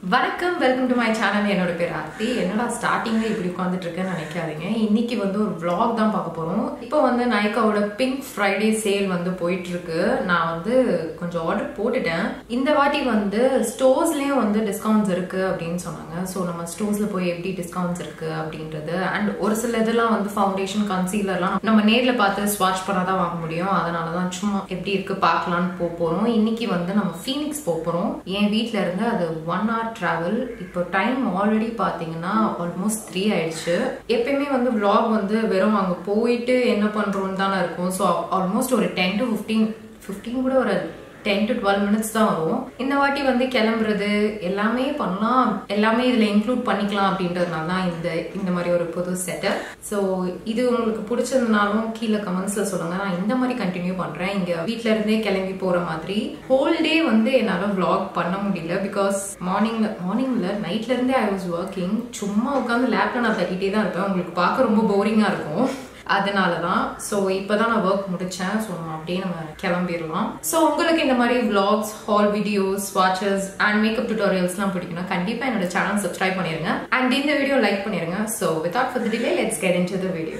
வணக்கம் welcome to my channel என்னோட பேர் ஆர்த்தி என்னடா ஸ்டார்டிங்ல இப்படி உட்காந்துட்டு இருக்கேன்னு நினைக்காதீங்க இன்னைக்கு வந்து ஒரு vlog தான் பார்க்க போறோம் இப்போ வந்து நைக்காவோட பிங்க் ஃப்ரைடே சேல் வந்து போயிட்டு இருக்கு நான் வந்து கொஞ்சம் ஆர்டர் போட்டுட்டேன் இந்த வாட்டி வந்து ஸ்டோர்ஸ்லயும் வந்து டிஸ்கவுண்ட்ஸ் இருக்கு அப்படின்னு சொன்னாங்க ஸோ நம்ம ஸ்டோர்ஸ்ல போய் எப்படி டிஸ்கவுண்ட்ஸ் இருக்கு அப்படின்றது அண்ட் ஒரு சில இதெல்லாம் வந்து ஃபவுண்டேஷன் கன்சீலர்லாம் நம்ம நேர்ல பார்த்து ஸ்வாட்ச் பண்ணாதான் வாங்க முடியும் அதனால தான் சும்மா எப்படி இருக்கு பார்க்கலான்னு போக போறோம் இன்னைக்கு வந்து நம்ம ஃபீனிக்ஸ் போக போறோம் என் வீட்ல இருந்து அது ஒன் hour டிராவல் இப்போ டைம் ஆல்ரெடி பாத்தீங்கன்னா ஆல்மோஸ்ட் த்ரீ ஆயிடுச்சு எப்பயுமே வந்து vlog வந்து வெறும் அங்க போயிட்டு என்ன பண்றோம்னு தானே இருக்கும் ஸோ ஆல்மோஸ்ட் ஒரு டென் டு ஃபிஃப்டீன் ஃபிஃப்டீன் கூட ஒரு டென் டு டுவெல் மினிட்ஸ் தான் வரும் இந்த வாட்டி வந்து கிளம்புறது எல்லாமே பண்ணலாம் எல்லாமே இதுல இன்க்ளூட் பண்ணிக்கலாம் அப்படின்றதுனால தான் இந்த இந்த மாதிரி ஒரு புது செட்டப் ஸோ இது உங்களுக்கு பிடிச்சதுனாலும் கீழே கமெண்ட்ஸ்ல சொல்லுங்க நான் இந்த மாதிரி கண்டினியூ பண்றேன் இங்க வீட்ல இருந்தே கிளம்பி போற மாதிரி ஹோல் டே வந்து என்னால vlog பண்ண முடியல பிகாஸ் மார்னிங்ல மார்னிங்ல நைட்ல இருந்தே ஐ வாஸ் ஒர்க்கிங் சும்மா உட்காந்து லேப்ல நான் தட்டிட்டே தான் இருப்பேன் உங்களுக்கு பார்க்க ரொம்ப போரிங்கா இருக்கும் அதனால தான் ஸோ இப்போதான் நான் ஒர்க் முடிச்சேன் ஸோ அப்படியே நம்ம கிளம்பிடலாம் ஸோ உங்களுக்கு இந்த மாதிரி vlogs haul videos watches and makeup டுட்டோரியல்ஸ்லாம் பிடிக்கும்னா கண்டிப்பாக என்னோட சேனல் சப்ஸ்கிரைப் பண்ணிருங்க அண்ட் இந்த வீடியோ லைக் பண்ணிருங்க so without further delay let's get into the video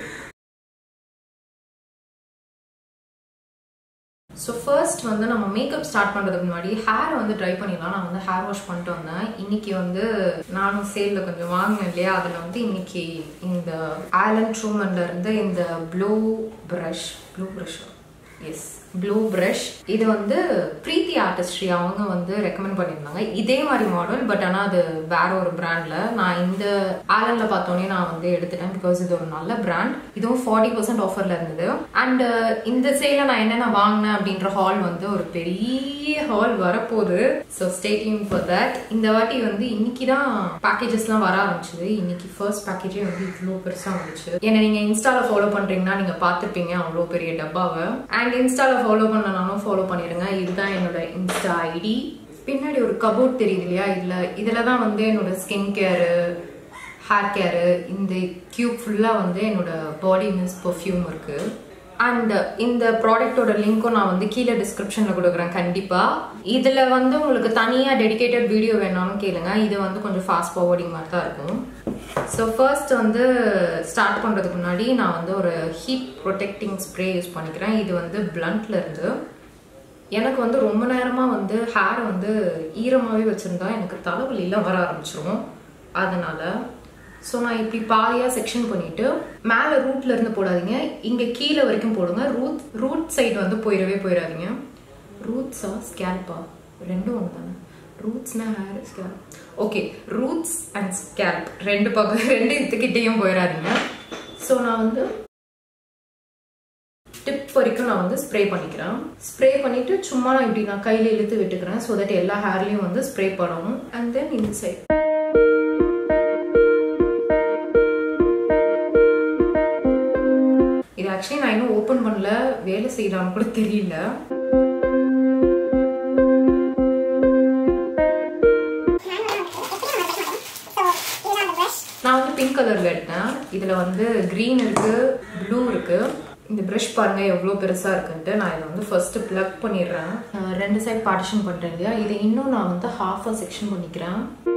so first வந்து நம்ம மேக்கப் ஸ்டார்ட் பண்ணுறதுக்கு முன்னாடி ஹேர் வந்து ட்ரை பண்ணிடலாம் நான் வந்து ஹேர் வாஷ் பண்ணிட்டு வந்தேன் இன்னைக்கு வந்து நானும் சேலில் கொஞ்சம் வாங்கினேன் இல்லையா அதில் வந்து இன்னைக்கு இந்த ஆலன் ட்ரூமன்ல இருந்து இந்த blue brush blue brush yes blue brush இது வந்து பிரீத்தி ஆர்டிஸ்ட்ரி அவங்க வந்து ரெக்கமெண்ட் பண்ணியிருந்தாங்க இதே மாதிரி மாடல் பட் ஆனால் அது வேற ஒரு பிராண்ட்ல நான் இந்த ஆலன்ல பார்த்தோன்னே நான் வந்து எடுத்துட்டேன் பிகாஸ் இது ஒரு நல்ல பிராண்ட் இதுவும் ஃபார்ட்டி பர்சன்ட் ஆஃபர்ல இருந்தது அண்ட் இந்த சேல நான் என்னென்ன வாங்கினேன் அப்படின்ற ஹால் வந்து ஒரு பெரிய ஹால் வரப்போகுது ஸோ ஸ்டேட்யூன் ஃபார் தட் இந்த வாட்டி வந்து இன்னைக்கு தான் பேக்கேஜஸ்லாம் வர ஆரம்பிச்சது இன்னைக்கு ஃபர்ஸ்ட் பேக்கேஜே வந்து இவ்வளோ பெருசாக வந்துச்சு என்ன நீங்க இன்ஸ்டால ஃபாலோ பண்றீங்கன்னா நீங்க பார்த்துருப்பீங்க அவ்வளோ பெரிய டப்பாவை அண்ட் இன்ஸ்டால ஃபாலோ பண்ணனாலும் ஃபாலோ பண்ணிடுங்க இதுதான் என்னோட இன்ஸ்டா ஐடி பின்னாடி ஒரு கபோர்ட் தெரியுது இல்லையா இதுல இதுல தான் வந்து என்னோட ஸ்கின் கேரு ஹேர் கேரு இந்த கியூப் ஃபுல்லாக வந்து என்னோட பாடி மிஸ் பர்ஃப்யூம் இருக்கு அண்ட் இந்த ப்ராடக்ட்டோட லிங்க்கும் நான் வந்து கீழே டிஸ்கிரிப்ஷனில் கொடுக்குறேன் கண்டிப்பாக இதில் வந்து உங்களுக்கு தனியாக டெடிகேட்டட் வீடியோ வேணாலும் கேளுங்க இது வந்து கொஞ்சம் ஃபாஸ்ட் ஃபார்வர்டிங் மாதிரி தான் இருக்கும் ஸோ ஃபர்ஸ்ட் வந்து ஸ்டார்ட் பண்ணுறதுக்கு முன்னாடி நான் வந்து ஒரு ஹீட் ப்ரொடெக்டிங் ஸ்ப்ரே யூஸ் பண்ணிக்கிறேன் இது வந்து பிளண்ட்ல இருந்து எனக்கு வந்து ரொம்ப நேரமாக வந்து ஹேர் வந்து ஈரமாகவே வச்சுருந்தா எனக்கு தலைவலிலாம் வர ஆரம்பிச்சிரும் அதனால ஸோ நான் இப்படி பாதியாக செக்ஷன் பண்ணிட்டு மேலே ரூட்ல இருந்து போடாதீங்க இங்கே கீழே வரைக்கும் போடுங்க ரூட் ரூட் சைடு வந்து போயிடவே போயிடாதீங்க ரூட்ஸா ஸ்கேல்பா ரெண்டும் ஒன்று தானே ரூட்ஸ்னா hair scalp okay roots and scalp ரெண்டு பக்கம் ரெண்டு இதுக்கிட்டேயும் போயிடாதீங்க ஸோ நான் வந்து டிப் வரைக்கும் நான் வந்து ஸ்ப்ரே பண்ணிக்கிறேன் ஸ்ப்ரே பண்ணிட்டு சும்மா நான் இப்படி நான் கையில இழுத்து விட்டுக்கிறேன் ஸோ தட் எல்லா ஹேர்லயும் வந்து ஸ்ப்ரே பண்ணணும் அண்ட் தென் இந்த சைட் இது ஆக்சுவலி நான் இன்னும் ஓப்பன் பண்ணல வேலை செய்யலாம்னு கூட தெரியல நான் வந்து பிங்க் கலர்ல எடுத்தேன் இதுல வந்து கிரீன் இருக்கு ப்ளூ இருக்கு இந்த ப்ரஷ் பாருங்க எவ்வளோ பெருசா இருக்குன்ட்டு நான் இதை வந்து ஃபர்ஸ்ட் பிளக் பண்ணிடுறேன் அஹ் ரெண்டு சைட் பார்ட்டிஷன் பண்றேன் இல்லையா இதை இன்னும் நான் வந்து ஹாஃபா செக்ஷன் பண்ணிக்கிறேன்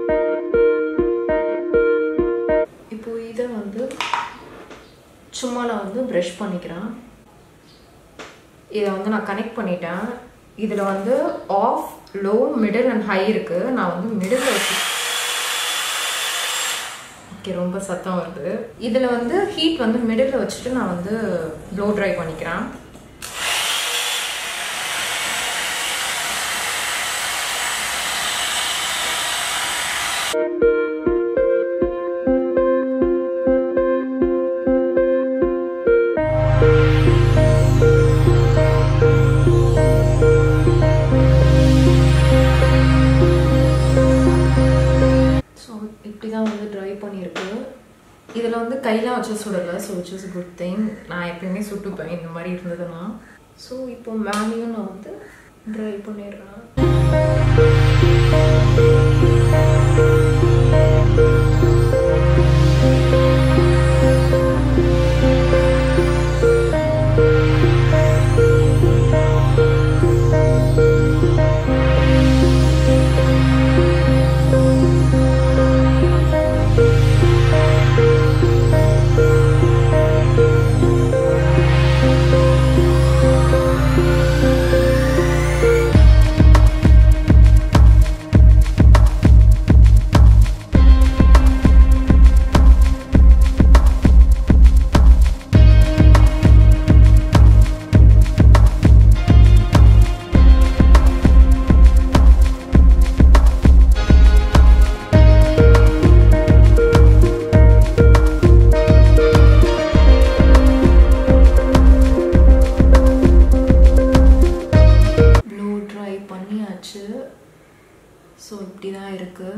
இப்போ இதை வந்து சும்மா நான் வந்து ப்ரஷ் பண்ணிக்கிறேன் இதை வந்து நான் கனெக்ட் பண்ணிட்டேன் இதில் வந்து off low middle and high இருக்கு நான் வந்து மிடில் வச்சு ஓகே ரொம்ப சத்தம் வருது இதில் வந்து ஹீட் வந்து மிடில் வச்சுட்டு நான் வந்து ப்ளோ ட்ரை பண்ணிக்கிறேன் ஸோ இப்படி தான் வந்து ட்ரை பண்ணியிருக்கு இதில் வந்து கையெல்லாம் வச்சு சுடலை so which is good thing நான் எப்பயுமே சுட்டுப்பேன் இந்த மாதிரி இருந்ததுன்னா ஸோ இப்போ மேலேயும் நான் வந்து ட்ரை பண்ணிடுறேன்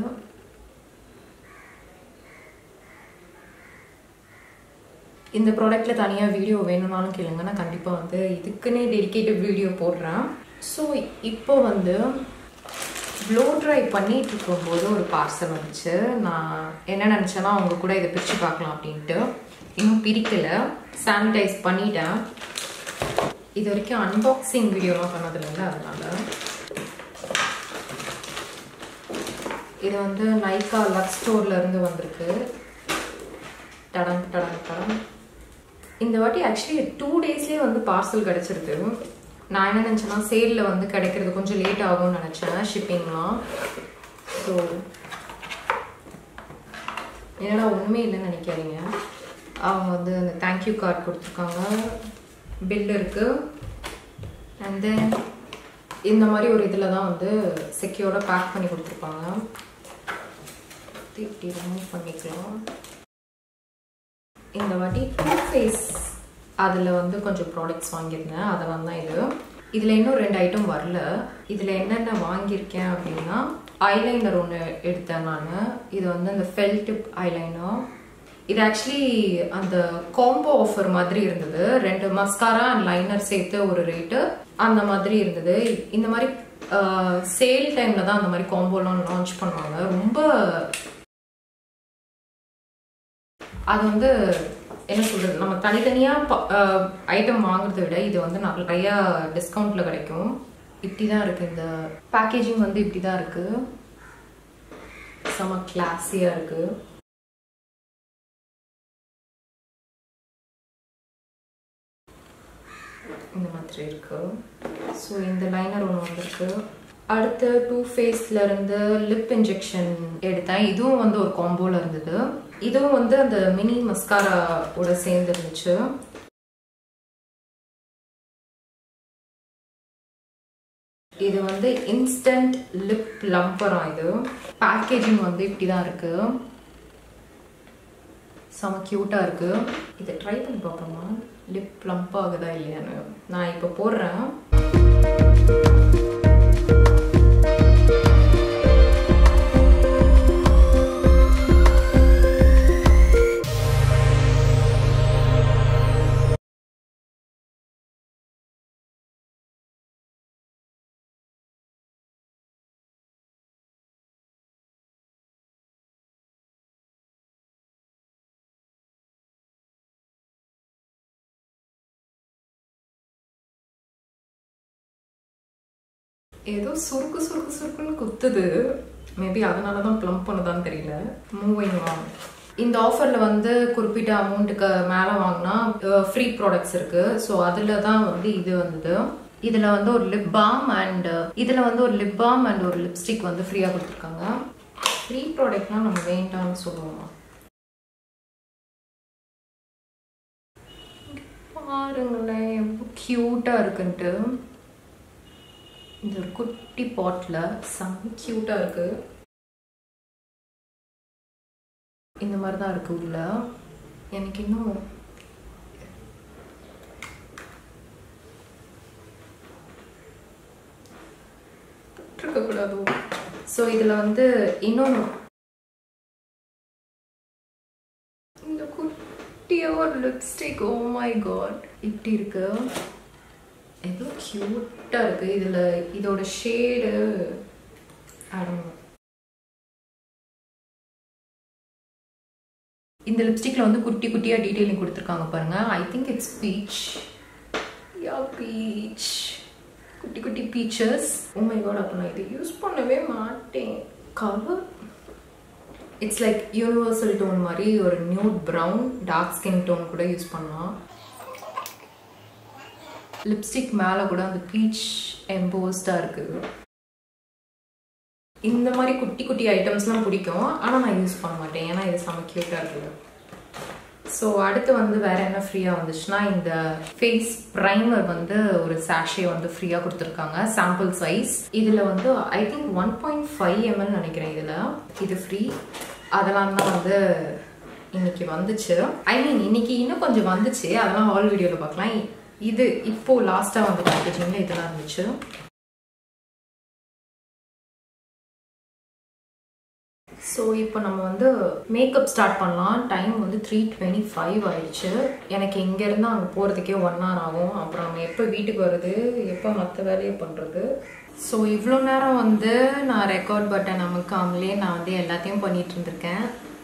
இந்த ப்ராடக்ட்ல தனியாக வீடியோ வேணும்னாலும் கேளுங்க நான் கண்டிப்பாக வந்து இதுக்குன்னே டெடிக்கேட்டட் வீடியோ போடுறேன் ஸோ இப்போ வந்து ப்ளோ ட்ரை பண்ணிட்டு இருக்கும்போது ஒரு பார்சல் வந்துச்சு நான் என்ன நினச்சேன்னா அவங்க கூட இதை பிரித்து பார்க்கலாம் அப்படின்ட்டு இன்னும் பிரிக்கலை சானிடைஸ் பண்ணிட்டேன் இது வரைக்கும் அன்பாக்சிங் வீடியோலாம் பண்ணதில்லைங்க அதனால இது வந்து நைக்கா லக் ஸ்டோர்ல இருந்து வந்திருக்கு டடன் டடன் டடன் இந்த வாட்டி ஆக்சுவலி டூ டேஸ்லேயே வந்து பார்சல் கிடச்சிருக்கு நான் என்ன நினச்சேன்னா சேலில் வந்து கிடைக்கிறது கொஞ்சம் லேட் ஆகும்னு நினச்சேன் ஷிப்பிங்லாம் ஸோ என்னடா உண்மை இல்லைன்னு நினைக்காதீங்க அவங்க வந்து அந்த தேங்க்யூ கார்டு கொடுத்துருக்காங்க பில் இருக்கு அண்ட் தென் இந்த மாதிரி ஒரு இதில் தான் வந்து செக்யூர்டாக பேக் பண்ணி கொடுத்துருப்பாங்க இப்படி ரிமூவ் பண்ணிக்கலாம் இந்த வாட்டி டூ ஃபேஸ் அதில் வந்து கொஞ்சம் ப்ராடக்ட்ஸ் வாங்கியிருந்தேன் அதெல்லாம் தான் இது இதில் இன்னும் ரெண்டு ஐட்டம் வரல இதில் என்னென்ன வாங்கியிருக்கேன் அப்படின்னா ஐலைனர் ஒன்று எடுத்தேன் நான் இது வந்து அந்த ஃபெல் டிப் ஐலைனர் இது ஆக்சுவலி அந்த காம்போ ஆஃபர் மாதிரி இருந்தது ரெண்டு மஸ்காரா அண்ட் லைனர் சேர்த்து ஒரு ரேட்டு அந்த மாதிரி இருந்தது இந்த மாதிரி சேல் டைம்ல தான் அந்த மாதிரி காம்போலாம் லான்ச் பண்ணுவாங்க ரொம்ப அது வந்து என்ன சொல்றது நம்ம தனித்தனியா ஐட்டம் வாங்குறதை விட இது வந்து நிறைய டிஸ்கவுண்ட்ல கிடைக்கும் இப்படி தான் இருக்கு இந்த பேக்கேஜிங் வந்து இப்படி தான் இருக்கு செம கிளாஸியா இருக்கு இந்த மாதிரி இருக்கு ஸோ இந்த லைனர் ஒன்று வந்திருக்கு அடுத்து டூ ஃபேஸ்ல இருந்து லிப் இன்ஜெக்ஷன் எடுத்தேன் இதுவும் வந்து ஒரு காம்போல இருந்தது இதுவும் வந்து அந்த மினி மஸ்காராவோட சேர்ந்து இருந்துச்சு இது வந்து இன்ஸ்டன்ட் லிப் லம்பரா இது பேக்கேஜிங் வந்து இப்படி தான் இருக்கு செம க்யூட்டாக இருக்கு இதை ட்ரை பண்ணி பார்ப்போமா லிப் ப்ளம்ப் ஆகுதா இல்லையான்னு நான் இப்போ போடுறேன் ஏதோ சுருக்கு சுருக்கு சுருக்குன்னு குத்துது மேபி அதனால தான் ப்ளம் பண்ணுதான்னு தெரியல மூவிங் ஆன் இந்த ஆஃபரில் வந்து குறிப்பிட்ட அமௌண்ட்டுக்கு மேலே வாங்கினா ஃப்ரீ ப்ராடக்ட்ஸ் இருக்கு ஸோ அதில் தான் வந்து இது வந்தது இதில் வந்து ஒரு லிப் பாம் அண்ட் இதில் வந்து ஒரு லிப் பாம் அண்ட் ஒரு லிப்ஸ்டிக் வந்து ஃப்ரீயாக கொடுத்துருக்காங்க ஃப்ரீ ப்ராடக்ட்னா நம்ம வேண்டாம்னு சொல்லுவோம் பாருங்களேன் எவ்வளோ க்யூட்டாக இருக்குன்ட்டு இந்த ஒரு குட்டி பாட்டில் செம்ம க்யூட்டாக இருக்கு இந்த மாதிரி தான் இருக்கு உள்ள எனக்கு இன்னும் இருக்கக்கூடாதோ ஸோ இதில் வந்து இன்னொன்று இந்த குட்டியாக ஒரு லிப்ஸ்டிக் ஓ மை காட் இப்படி இருக்கு எவ்வளோ க்யூட்டாக இருக்குது இதில் இதோட ஷேடு ஆடணும் இந்த லிப்ஸ்டிக்கில் வந்து குட்டி குட்டியாக டீட்டெயிலிங் கொடுத்துருக்காங்க பாருங்க I think it's peach yeah peach குட்டி குட்டி பீச்சர்ஸ் உண்மை காட் அப்போ நான் இதை யூஸ் பண்ணவே மாட்டேன் colour it's like universal tone மாதிரி ஒரு nude brown dark skin tone கூட யூஸ் பண்ணலாம் லிப்ஸ்டிக் மேலே கூட அந்த பீச் எம்போஸ்டாக இருக்குது இந்த மாதிரி குட்டி குட்டி ஐட்டம்ஸ்லாம் பிடிக்கும் ஆனால் நான் யூஸ் பண்ண மாட்டேன் ஏன்னா இது செம்ம க்யூட்டாக இருக்குது ஸோ அடுத்து வந்து வேற என்ன ஃப்ரீயாக வந்துச்சுன்னா இந்த ஃபேஸ் ப்ரைமர் வந்து ஒரு சாஷே வந்து ஃப்ரீயாக கொடுத்துருக்காங்க சாம்பிள் சைஸ் இதில் வந்து I think one point five ML நினைக்கிறேன் இதில் இது ஃப்ரீ அதெல்லாம் தான் வந்து இன்னைக்கு வந்துச்சு ஐ மீன் இன்னைக்கு இன்னும் கொஞ்சம் வந்துச்சு அதெல்லாம் ஹால் வீடியோவில் பார்க்கலாம் இது இப்போ லாஸ்ட்டாக வந்து பேக்கேஜிங்கில் இதெல்லாம் இருந்துச்சு ஸோ இப்போ நம்ம வந்து மேக்கப் ஸ்டார்ட் பண்ணலாம் டைம் வந்து த்ரீ டுவெண்ட்டி ஃபைவ் ஆயிடுச்சு எனக்கு இங்கேருந்து அங்கே போகிறதுக்கே ஒன் ஹவர் ஆகும் அப்புறம் நம்ம எப்போ வீட்டுக்கு வருது எப்போ மற்ற வேலையை பண்ணுறது ஸோ இவ்வளோ நேரம் வந்து நான் ரெக்கார்ட் பட்டன் நமக்காமலே நான் வந்து எல்லாத்தையும் பண்ணிட்டு இருந்திருக்கேன்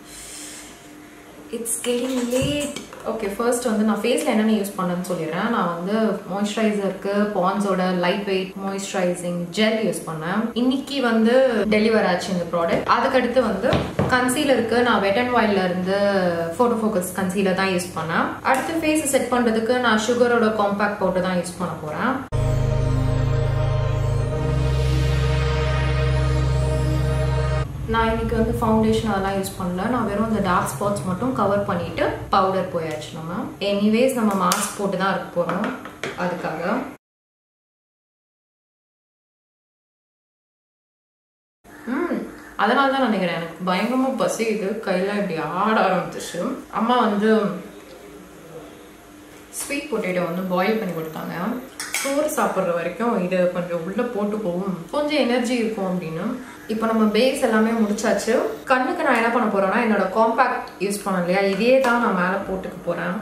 it's getting late okay first வந்து நான் ஃபேஸில் என்னென்ன யூஸ் பண்ணேன்னு சொல்லிடுறேன் நான் வந்து மாய்ஸ்சரைசருக்கு பான்ஸோட light weight moisturising gel use பண்ணேன் இன்னைக்கு வந்து டெலிவர் ஆச்சு இந்த ப்ராடக்ட் அதுக்கடுத்து வந்து கன்சீலருக்கு நான் வெட் அண்ட் வாயில இருந்து ஃபோட்டோ ஃபோக்கஸ் கன்சீலர் தான் யூஸ் பண்ணேன் அடுத்து ஃபேஸ் செட் பண்ணுறதுக்கு நான் சுகரோட காம்பேக்ட் பவுடர் தான் யூஸ் பண்ண போகிறேன் நான் இன்னைக்கு வந்து ஃபவுண்டேஷன் அதெல்லாம் யூஸ் பண்ணல நான் வெறும் இந்த டார்க் ஸ்பாட்ஸ் மட்டும் கவர் பண்ணிட்டு பவுடர் போயாச்சு நம்ம எனிவேஸ் நம்ம மாஸ்க் போட்டு தான் இருக்க போறோம் அதுக்காக ம் அதனால தான் நினைக்கிறேன் எனக்கு பயங்கரமா பசிக்குது கையெல்லாம் இப்படி ஆட ஆரம்பிச்சிச்சு அம்மா வந்து ஸ்வீட் பொட்டேட்டோ வந்து பாயில் பண்ணி கொடுத்தாங்க சோறு சாப்பிட்ற வரைக்கும் இது கொஞ்சம் உள்ள போட்டு போகும் கொஞ்சம் எனர்ஜி இருக்கும் அப்படின்னு இப்போ நம்ம பேஸ் எல்லாமே முடிச்சாச்சு கண்ணுக்கு நான் என்ன பண்ண போறேன்னா என்னோட காம்பேக்ட் யூஸ் பண்ண இல்லையா இதே தான் நான் மேலே போட்டுக்க போறேன்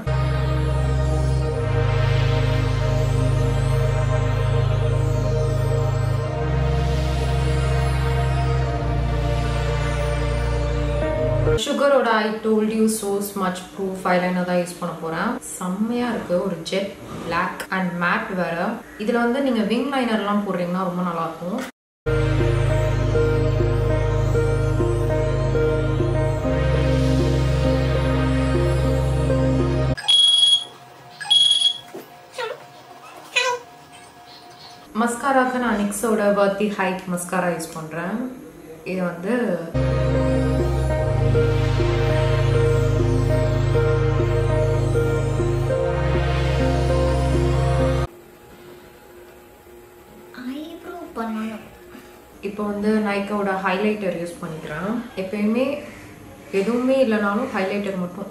சுகரோட I told you so much proof eyeliner தான் யூஸ் பண்ண போறேன் செம்மையா இருக்கு ஒரு ஜெட் பிளாக் அண்ட் மேட் வேற இதுல வந்து நீங்க விங் லைனர்லாம் போடுறீங்கன்னா ரொம்ப நல்லா இருக்கும் மஸ்காராக்கு நான் நிக்ஸோட பர்த்தி ஹைட் மஸ்காரா யூஸ் பண்றேன் இது வந்து ஐப்ரோ பண்ணணும் இப்போ வந்து நைக்காவோட ஹைலைட்டர் யூஸ் பண்ணிக்கிறேன் எப்பயுமே எதுவுமே இல்லைனாலும் ஹைலைட்டர் மட்டும்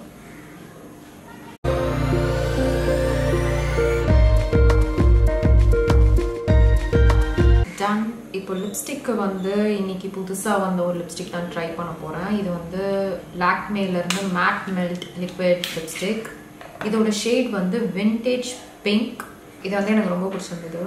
டன் இப்போ லிப்ஸ்டிக்கு வந்து இன்னைக்கு புதுசாக வந்த ஒரு லிப்ஸ்டிக் தான் ட்ரை பண்ண போகிறேன் இது வந்து லாக்மேலேருந்து மேட் மெல்ட் லிக்விட் லிப்ஸ்டிக் இதோட ஷேட் வந்து விண்டேஜ் பிங்க் இது வந்து எனக்கு ரொம்ப பிடிச்சிருந்தது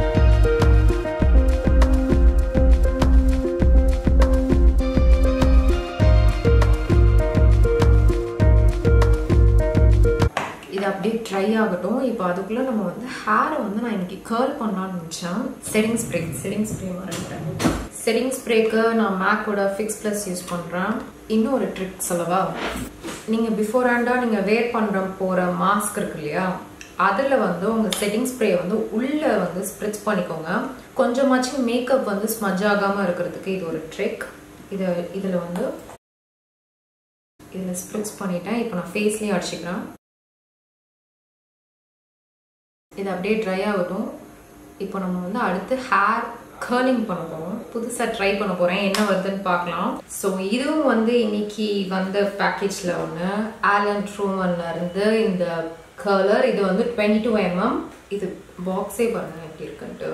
இது அப்படியே ட்ரை ஆகட்டும் இப்போ அதுக்குள்ளே நம்ம வந்து ஹேரை வந்து நான் இன்னைக்கு கேர்ள் பண்ணலாம்னு நினச்சேன் செட்டிங் ஸ்ப்ரே செட்டிங் ஸ்ப்ரே மறந்துட்டேன் செட்டிங் ஸ்ப்ரேக்கு நான் மேக்கோட ஃபிக்ஸ் ப்ளஸ் யூஸ் பண்ணுறேன் இன்னும் ஒரு ட்ரிக் சொல்லவா நீங்கள் பிஃபோர் ஹேண்டாக நீங்கள் வேர் பண்ணுற போகிற மாஸ்க் இருக்கு இல்லையா அதில் வந்து உங்கள் செட்டிங் ஸ்ப்ரே வந்து உள்ளே வந்து ஸ்ப்ரிட்ச் பண்ணிக்கோங்க கொஞ்சமாச்சும் மேக்கப் வந்து ஸ்மஜ் ஆகாமல் இருக்கிறதுக்கு இது ஒரு ட்ரிக் இதை இதில் வந்து இதில் ஸ்ப்ரிட்ச் பண்ணிட்டேன் இப்போ நான் ஃபேஸ்லேயே அடிச்சுக்கிறேன் இது அப்படியே ட்ரை ஆகட்டும் இப்போ நம்ம வந்து அடுத்து ஹேர் கேர்லிங் பண்ண போறோம் புதுசாக ட்ரை பண்ண போகிறேன் என்ன வருதுன்னு பார்க்கலாம் ஸோ இதுவும் வந்து இன்னைக்கு வந்த பேக்கேஜில் ஒன்று ஆலன் ட்ரூமன்ல இருந்து இந்த கலர் இது வந்து டுவெண்ட்டி டூ எம்எம் இது பாக்ஸே பாருங்க எப்படி இருக்குன்ட்டு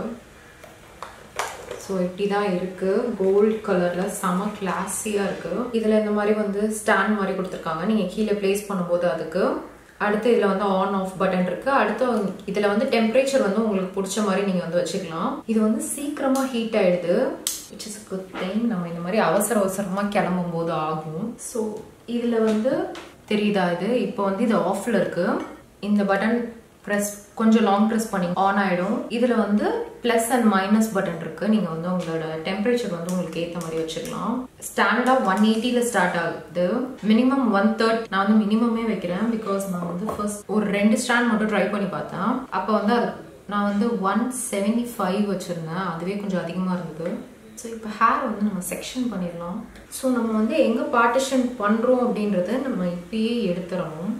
ஸோ இப்படி தான் இருக்கு கோல்ட் கலர்ல செம கிளாஸியா இருக்கு இதுல இந்த மாதிரி வந்து ஸ்டாண்ட் மாதிரி கொடுத்துருக்காங்க நீங்க கீழே பிளேஸ் பண்ணும்போது அதுக்கு அடுத்து இதுல வந்து ஆன் ஆஃப் பட்டன் இருக்கு அடுத்து இதுல வந்து டெம்பரேச்சர் வந்து உங்களுக்கு பிடிச்ச மாதிரி நீங்க வந்து வச்சுக்கலாம் இது வந்து சீக்கிரமா ஹீட் ஆயிடுது விச் இஸ் குட் திங் நம்ம இந்த மாதிரி அவசர அவசரமா கிளம்பும் போது ஆகும் ஸோ இதுல வந்து தெரியுதா இது இப்போ வந்து இது ஆஃப்ல இருக்கு இந்த பட்டன் ப்ரெஸ் கொஞ்சம் லாங் ப்ரெஸ் பண்ணி ஆன் ஆயிடும் இதுல வந்து பிளஸ் அண்ட் மைனஸ் பட்டன் இருக்கு நீங்க வந்து உங்களோட டெம்பரேச்சர் வந்து உங்களுக்கு ஏத்த மாதிரி வச்சுக்கலாம் ஸ்டாண்டா ஒன் எயிட்டில ஸ்டார்ட் ஆகுது மினிமம் ஒன் தேர்ட் நான் வந்து மினிமமே வைக்கிறேன் பிகாஸ் நான் வந்து ஃபர்ஸ்ட் ஒரு ரெண்டு ஸ்டாண்ட் மட்டும் ட்ரை பண்ணி பார்த்தேன் அப்போ வந்து அது நான் வந்து ஒன் செவன்டி ஃபைவ் வச்சிருந்தேன் அதுவே கொஞ்சம் அதிகமா இருந்தது ஸோ இப்போ ஹேர் வந்து நம்ம செக்ஷன் பண்ணிடலாம் ஸோ நம்ம வந்து எங்கே பார்ட்டிஷன் பண்ணுறோம் அப்படின்றத நம்ம இப்பயே எடுத்துடணும்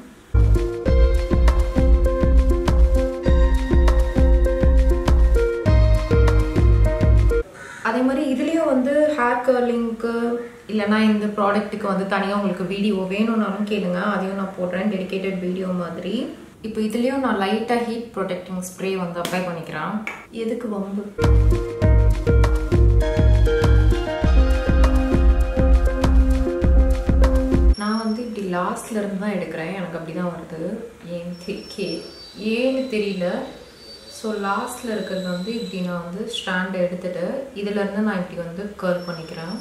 அதே மாதிரி இதுலேயும் வந்து ஹேர் கர்லிங்க்கு இல்லைனா இந்த ப்ராடக்ட்டுக்கு வந்து தனியாக உங்களுக்கு வீடியோ வேணும்னாலும் கேளுங்க அதையும் நான் போடுறேன் டெடிகேட்டட் வீடியோ மாதிரி இப்போ இதுலேயும் நான் லைட்டாக ஹீட் ப்ரொடெக்டிங் ஸ்ப்ரே வந்து அப்ளை பண்ணிக்கிறேன் எதுக்கு வம்பு லாஸ்ட்ல இருந்து தான் எடுக்கிறேன் எனக்கு அப்படி தான் வருது ஏன் தெ- கே ஏன்னு தெரியல ஸோ லாஸ்ட்டில் இருக்கிறது வந்து இப்படி நான் வந்து ஸ்டாண்டை எடுத்துட்டு இதுலேருந்து நான் இப்படி வந்து கர்ல் பண்ணிக்கிறேன்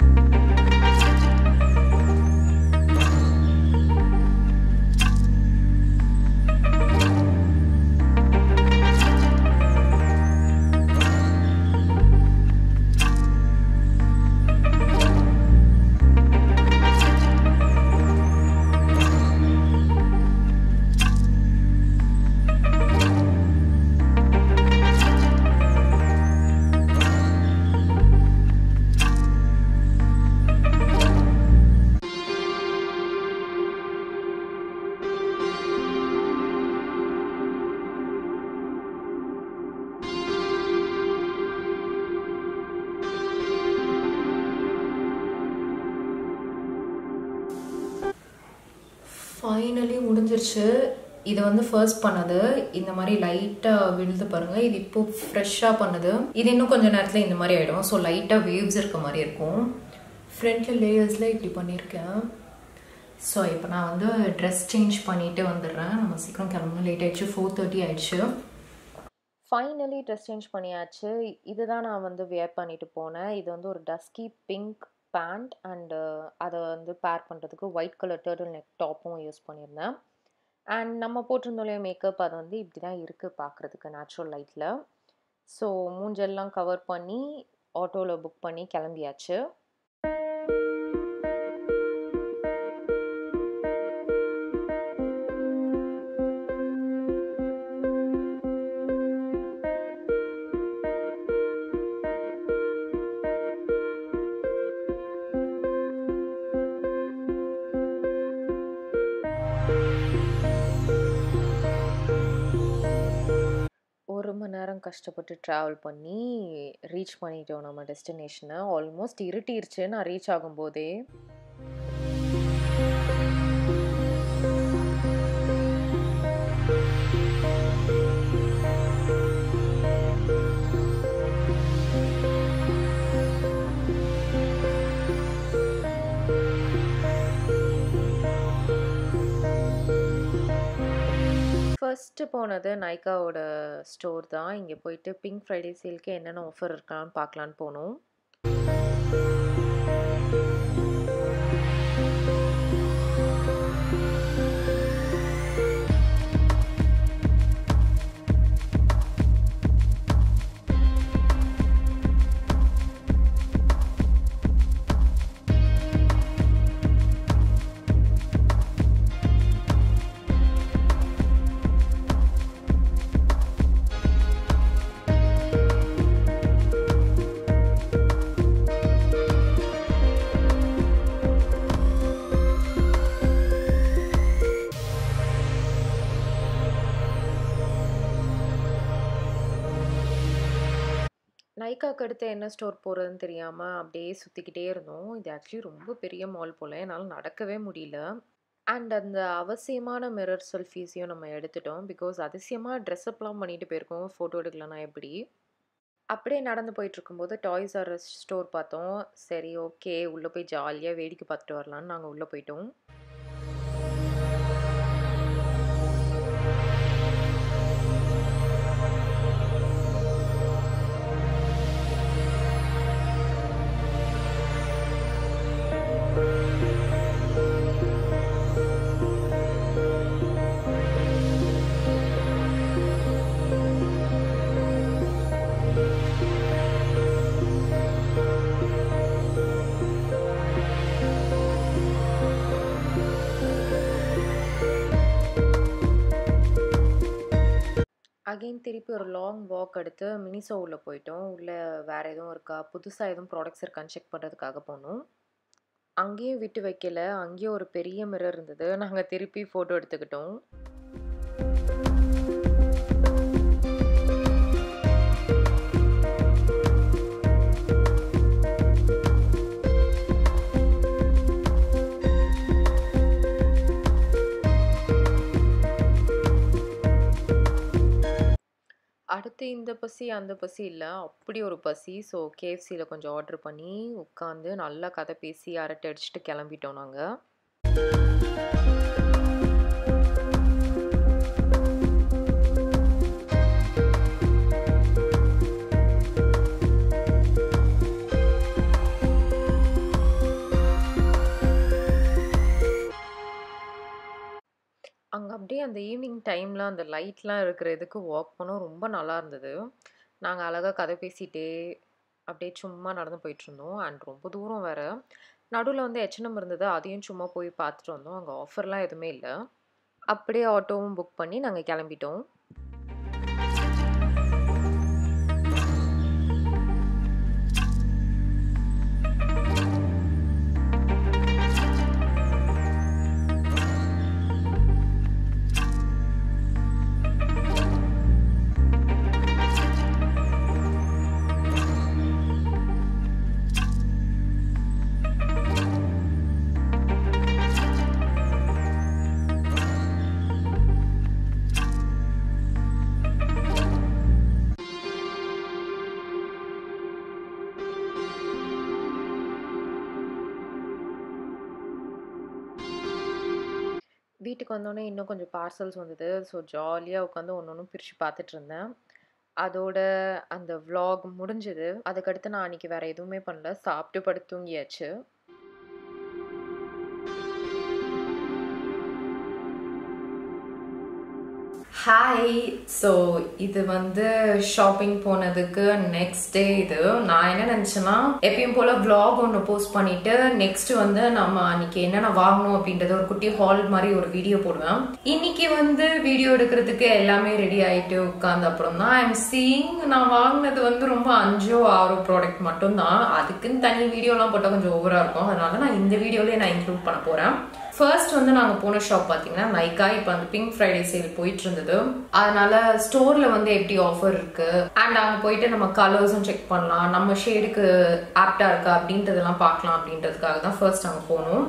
ஃபைனலி முடிஞ்சிருச்சு இது வந்து ஃபர்ஸ்ட் பண்ணது இந்த மாதிரி லைட்டாக விழுது பாருங்க இது இப்போ ஃப்ரெஷ்ஷாக பண்ணது இது இன்னும் கொஞ்ச நேரத்தில் இந்த மாதிரி ஆகிடும் ஸோ லைட்டாக வேவ்ஸ் இருக்க மாதிரி இருக்கும் ஃப்ரண்ட்டில் லேயர்ஸில் இப்படி பண்ணியிருக்கேன் ஸோ இப்போ நான் வந்து ட்ரெஸ் சேஞ்ச் பண்ணிட்டு வந்துடுறேன் நம்ம சீக்கிரம் கிளம்பணும் லேட் ஆயிடுச்சு ஃபோர் தேர்ட்டி ஆயிடுச்சு ஃபைனலி ட்ரெஸ் சேஞ்ச் பண்ணியாச்சு இதுதான் நான் வந்து வியர் பண்ணிட்டு போனேன் இது வந்து ஒரு டஸ்கி பிங்க் பேண்ட் அண்டு அதை வந்து பேர் பண்ணுறதுக்கு ஒயிட் கலர் டேர்டில் நெக் டாப்பும் யூஸ் பண்ணியிருந்தேன் அண்ட் நம்ம போட்டிருந்தோம் மேக்கப் அது வந்து இப்படி தான் இருக்குது பார்க்குறதுக்கு நேச்சுரல் லைட்டில் ஸோ மூஞ்செல்லாம் கவர் பண்ணி ஆட்டோவில் புக் பண்ணி கிளம்பியாச்சு ஒரு மணி நேரம் கஷ்டப்பட்டு ட்ராவல் பண்ணி ரீச் பண்ணிட்டோம் நம்ம டெஸ்டினேஷனை ஆல்மோஸ்ட் இருட்டிருச்சு நான் ரீச் ஆகும்போதே ஃபர்ஸ்ட்டு போனது நைக்காவோட ஸ்டோர் தான் இங்கே போயிட்டு பிங்க் ஃப்ரைடே சேலுக்கு என்னென்ன ஆஃபர் இருக்கான்னு பார்க்கலான்னு போனோம் நைக்காக்கு அடுத்து என்ன ஸ்டோர் போகிறதுன்னு தெரியாமல் அப்படியே சுற்றிக்கிட்டே இருந்தோம் இது ஆக்சுவலி ரொம்ப பெரிய மால் போல் என்னால் நடக்கவே முடியல அண்ட் அந்த அவசியமான மிரர் செல்ஃபீஸையும் நம்ம எடுத்துட்டோம் பிகாஸ் அதிசயமாக ட்ரெஸ்அப்லாம் பண்ணிட்டு போயிருக்கோம் ஃபோட்டோ எடுக்கலனா எப்படி அப்படியே நடந்து போயிட்டு இருக்கும்போது டாய்ஸ் ஆர் ஸ்டோர் பார்த்தோம் சரி ஓகே உள்ளே போய் ஜாலியாக வேடிக்கை பார்த்துட்டு வரலான்னு நாங்கள் உள்ளே போயிட்டோம் அகெயின் திருப்பி ஒரு லாங் வாக் எடுத்து மினிசோ உள்ளே போயிட்டோம் உள்ளே வேறு எதுவும் இருக்கா புதுசாக எதுவும் ப்ராடக்ட்ஸ் இருக்கான்னு செக் பண்ணுறதுக்காக போனோம் அங்கேயும் விட்டு வைக்கல அங்கேயும் ஒரு பெரிய மிரர் இருந்தது நாங்கள் திருப்பி ஃபோட்டோ எடுத்துக்கிட்டோம் அடுத்து இந்த பசி அந்த பசி இல்லை அப்படி ஒரு பசி ஸோ கேஎஃப்சியில் கொஞ்சம் ஆர்டர் பண்ணி உட்காந்து நல்லா கதை பேசி அரட்டை அடிச்சுட்டு கிளம்பிட்டோம் நாங்கள் அங்க அப்படியே அந்த ஈவினிங் டைம்ல அந்த லைட்லாம் இருக்கிற இதுக்கு வாக் பண்ணோம் ரொம்ப நல்லா இருந்தது. நாங்க அழகா கதை பேசிட்டே, அப்படியே சும்மா நடந்து போயிட்டுருந்தோம். அண்ட் ரொம்ப தூரம் வேற. நடுவுல வந்து H&M இருந்தது. அதையும் சும்மா போய் பார்த்துட்டு வந்தோம். அங்க ஆஃபர்லாம் எதுவுமே இல்ல. அப்படியே ஆட்டோவும் புக் பண்ணி நாங்க கெளம்பிட்டோம். வீட்டுக்கு வந்தோனே இன்னும் கொஞ்சம் பார்சல்ஸ் வந்தது. ஸோ ஜாலியா உட்காந்து ஒண்ணு ஒண்ணும் பிரிச்சு பார்த்துட்டுருந்தேன். அதோட அந்த விளாக் முடிஞ்சது. அதுக்கடுத்து நான் அன்னைக்கு வேற எதுவுமே பண்ணல. சாப்பிட்டு படுத்து தூங்கியாச்சு. ஹாய் ஸோ இது வந்து ஷாப்பிங் போனதுக்கு நெக்ஸ்ட் டே இது நான் என்ன நினச்சேன்னா எப்பயும் போல vlog ஒன்று போஸ்ட் பண்ணிட்டு நெக்ஸ்ட் வந்து நம்ம அன்னைக்கு என்னென்ன வாங்கணும் அப்படின்றது ஒரு குட்டி ஹால் மாதிரி ஒரு வீடியோ போடுவேன் இன்னைக்கு வந்து வீடியோ எடுக்கிறதுக்கு எல்லாமே ரெடி ஆயிட்டு உட்கார்ந்த அப்புறம் தான் ஐம் சீயிங் நான் வாங்கினது வந்து ரொம்ப அஞ்சோ ஆறோ ப்ராடக்ட் மட்டும்தான் அதுக்குன்னு தனி வீடியோலாம் போட்டால் கொஞ்சம் ஓவரா இருக்கும் அதனால நான் இந்த வீடியோலயே நான் இன்க்ளூட் பண்ண போறேன் ஃபர்ஸ்ட் வந்து நாங்க போன ஷாப் பாத்தீங்கன்னா நைக்கா இப்போ அந்த பிங்க் ஃப்ரைடே சேல் போயிட்டு இருந்தது அதனால ஸ்டோர்ல வந்து எப்படி ஆஃபர் இருக்கு அண்ட் அங்க போயிட்டு நம்ம கலர்ஸும் செக் பண்ணலாம் நம்ம ஷேடுக்கு ஆப்டா இருக்கா அப்படின்றதெல்லாம் பார்க்கலாம் அப்படின்றதுக்காக தான் ஃபர்ஸ்ட் அங்க போனோம்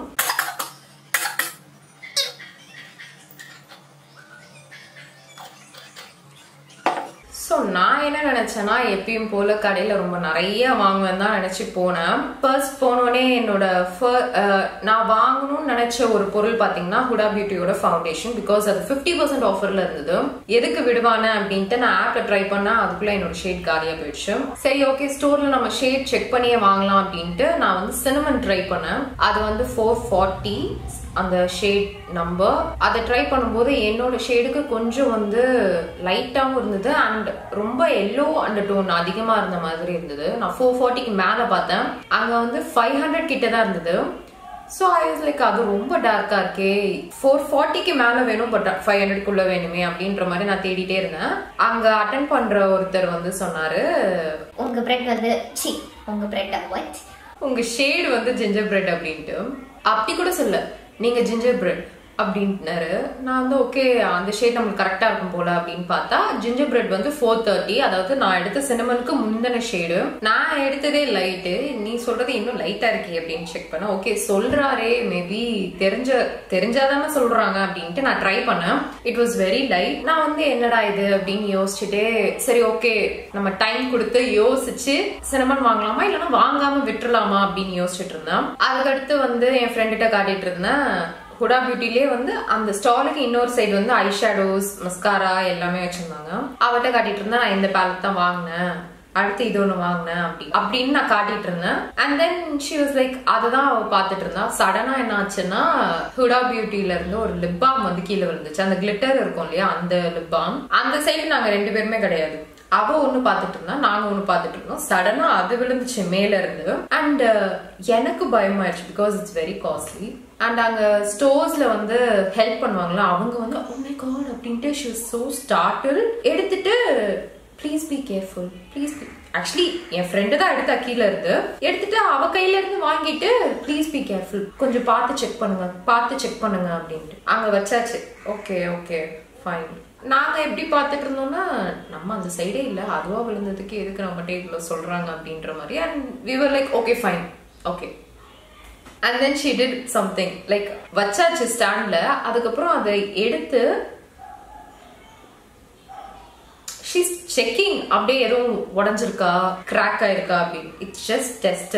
ஸோ நான் என்ன நினைச்சேன்னா எப்பயும் போல கடையில ரொம்ப நிறைய வாங்குவேன் தான் நினைச்சு போனேன் ஃபர்ஸ்ட் போனோடனே என்னோட fir- அஹ், நான் வாங்கணும்னு நினைச்ச ஒரு பொருள் பாத்தீங்கன்னா ஹுடா பியூட்டியோட ஃபவுண்டேஷன் பிகாஸ் அது ஃபிஃப்டி பர்சன்ட் ஆஃபர்ல இருந்தது எதுக்கு விடுவானே அப்படின்ட்டு நான் ஆப்ல ட்ரை பண்ணா அதுக்குள்ள என்னோட ஷேட் காலியா போயிடுச்சு சரி ஓகே ஸ்டோர்ல நம்ம ஷேட் செக் பண்ணியே வாங்கலாம் அப்படின்ட்டு நான் வந்து சினமன் ட்ரை பண்ணேன் அது வந்து ஃபோர் ஃபார்ட்டி அந்த ஷேட் நம்பர் அதை ட்ரை பண்ணும்போது என்னோட ஷேடுக்கு கொஞ்சம் வந்து லைட்டாகவும் இருந்தது அண்ட் ரொம்ப எல்லோ அண்ட் டோன் அதிகமா இருந்த மாதிரி இருந்தது நான் ஃபோர் ஃபார்ட்டிக்கு மேல பார்த்தேன் அங்க வந்து ஃபைவ் ஹண்ட்ரட் கிட்ட தான் இருந்தது ஸோ ஐ வாஸ் லைக் அது ரொம்ப டார்க்கா இருக்கே ஃபோர் ஃபார்ட்டிக்கு மேல வேணும் பட் ஃபைவ் ஹண்ட்ரட்குள்ள வேணுமே அப்படின்ற மாதிரி நான் தேடிட்டே இருந்தேன் அங்க அட்டன் பண்ற ஒருத்தர் வந்து சொன்னாரு உங்க பிரெட் வந்து சி உங்க பிரெட் வாட் உங்க ஷேடு வந்து ஜிஞ்சர் பிரெட் அப்படின்ட்டு அப்படி கூட சொல்ல நீங்க ஜிஞ்சர் பிரெட் அப்படின்ட்டுனாரு நான் வந்து ஓகே அந்த ஷேட் நமக்கு கரெக்டா இருக்கும் போல அப்படின்னு பார்த்தா ஜிஞ்சர் பிரெட் வந்து ஃபோர் தேர்ட்டி அதாவது நான் எடுத்த சினமனுக்கு முந்தின ஷேடு நான் எடுத்ததே லைட்டு நீ சொல்றது இன்னும் லைட்டா இருக்கே அப்படின்னு செக் பண்ணேன் ஓகே சொல்றாரே மேபி தெரிஞ்ச தெரிஞ்சாதானே சொல்றாங்க அப்படின்ட்டு நான் ட்ரை பண்ணேன் இட் வாஸ் வெரி லைட் நான் வந்து என்னடா இது அப்படின்னு யோசிச்சுட்டே சரி ஓகே நம்ம டைம் கொடுத்து யோசிச்சு சினமன் வாங்கலாமா இல்லைன்னா வாங்காம விட்டுறலாமா அப்படின்னு யோசிச்சுட்டு இருந்தேன் அதுக்கடுத்து வந்து என் ஃப்ரெண்டுகிட்ட காட்டிட்டு இருந்தேன் ஹுடா பியூட்டிலே வந்து அந்த ஸ்டாலுக்கு இன்னொரு சைடு வந்து ஐ ஷேடோஸ் மஸ்காரா எல்லாமே வச்சிருந்தாங்க அவட்ட காட்டிட்டு இருந்தா நான் இந்த பேலட் தான் வாங்கினேன் அடுத்து இது ஒண்ணு வாங்கினேன் அப்படி அப்படின்னு நான் காட்டிட்டு இருந்தேன் and then she was like அதுதான் அவ பாத்துட்டு இருந்தா சடனா என்ன ஆச்சுன்னா ஹுடா பியூட்டில இருந்து ஒரு லிப் பாம் வந்து கீழே விழுந்துச்சு அந்த கிளிட்டர் இருக்கும் இல்லையா அந்த லிப் பாம் அந்த சைடு நாங்க ரெண்டு பேருமே கிடையாது அவ ஒண்ணு பாத்துட்டு இருந்தா நாங்க ஒண்ணு பாத்துட்டு இருந்தோம் சடனா அது விழுந்துச்சு மேல இருந்து அண்ட் எனக்கு பயமாயிடுச்சு because it's very costly and அங்க ஸ்டோர்ஸ்ல வந்து ஹெல்ப் பண்ணுவாங்களா அவங்க வந்து ஓ மை காட் அப்படின்ட்டு ஷி சோ ஸ்டார்டில் எடுத்துட்டு please be careful please be actually என் ஃப்ரெண்டு தான் எடுத்தா கீழ இருந்து எடுத்துட்டு அவ கையில இருந்து வாங்கிட்டு ப்ளீஸ் பி கேர்ஃபுல் கொஞ்சம் பார்த்து செக் பண்ணுங்க பார்த்து செக் பண்ணுங்க அப்படின்ட்டு அங்க வச்சாச்சு ஓகே ஓகே ஃபைன் நாங்க எப்படி பார்த்துட்டு இருந்தோம்னா நம்ம அந்த சைடே இல்ல அதுவா விழுந்ததுக்கு எதுக்கு நம்மகிட்ட இவ்வளவு சொல்றாங்க அப்படின்ற மாதிரி and we were like okay fine okay and then she did something like வச்சாச்சு ஸ்டாண்ட்ல அதுக்கப்புறம் அதை எடுத்து ஷீஸ் செக்கிங் அப்படியே எதுவும் உடஞ்சிருக்கா கிராக் ஆயிருக்கா அப்படின்னு இட்ஸ் ஜஸ்ட் டெஸ்ட்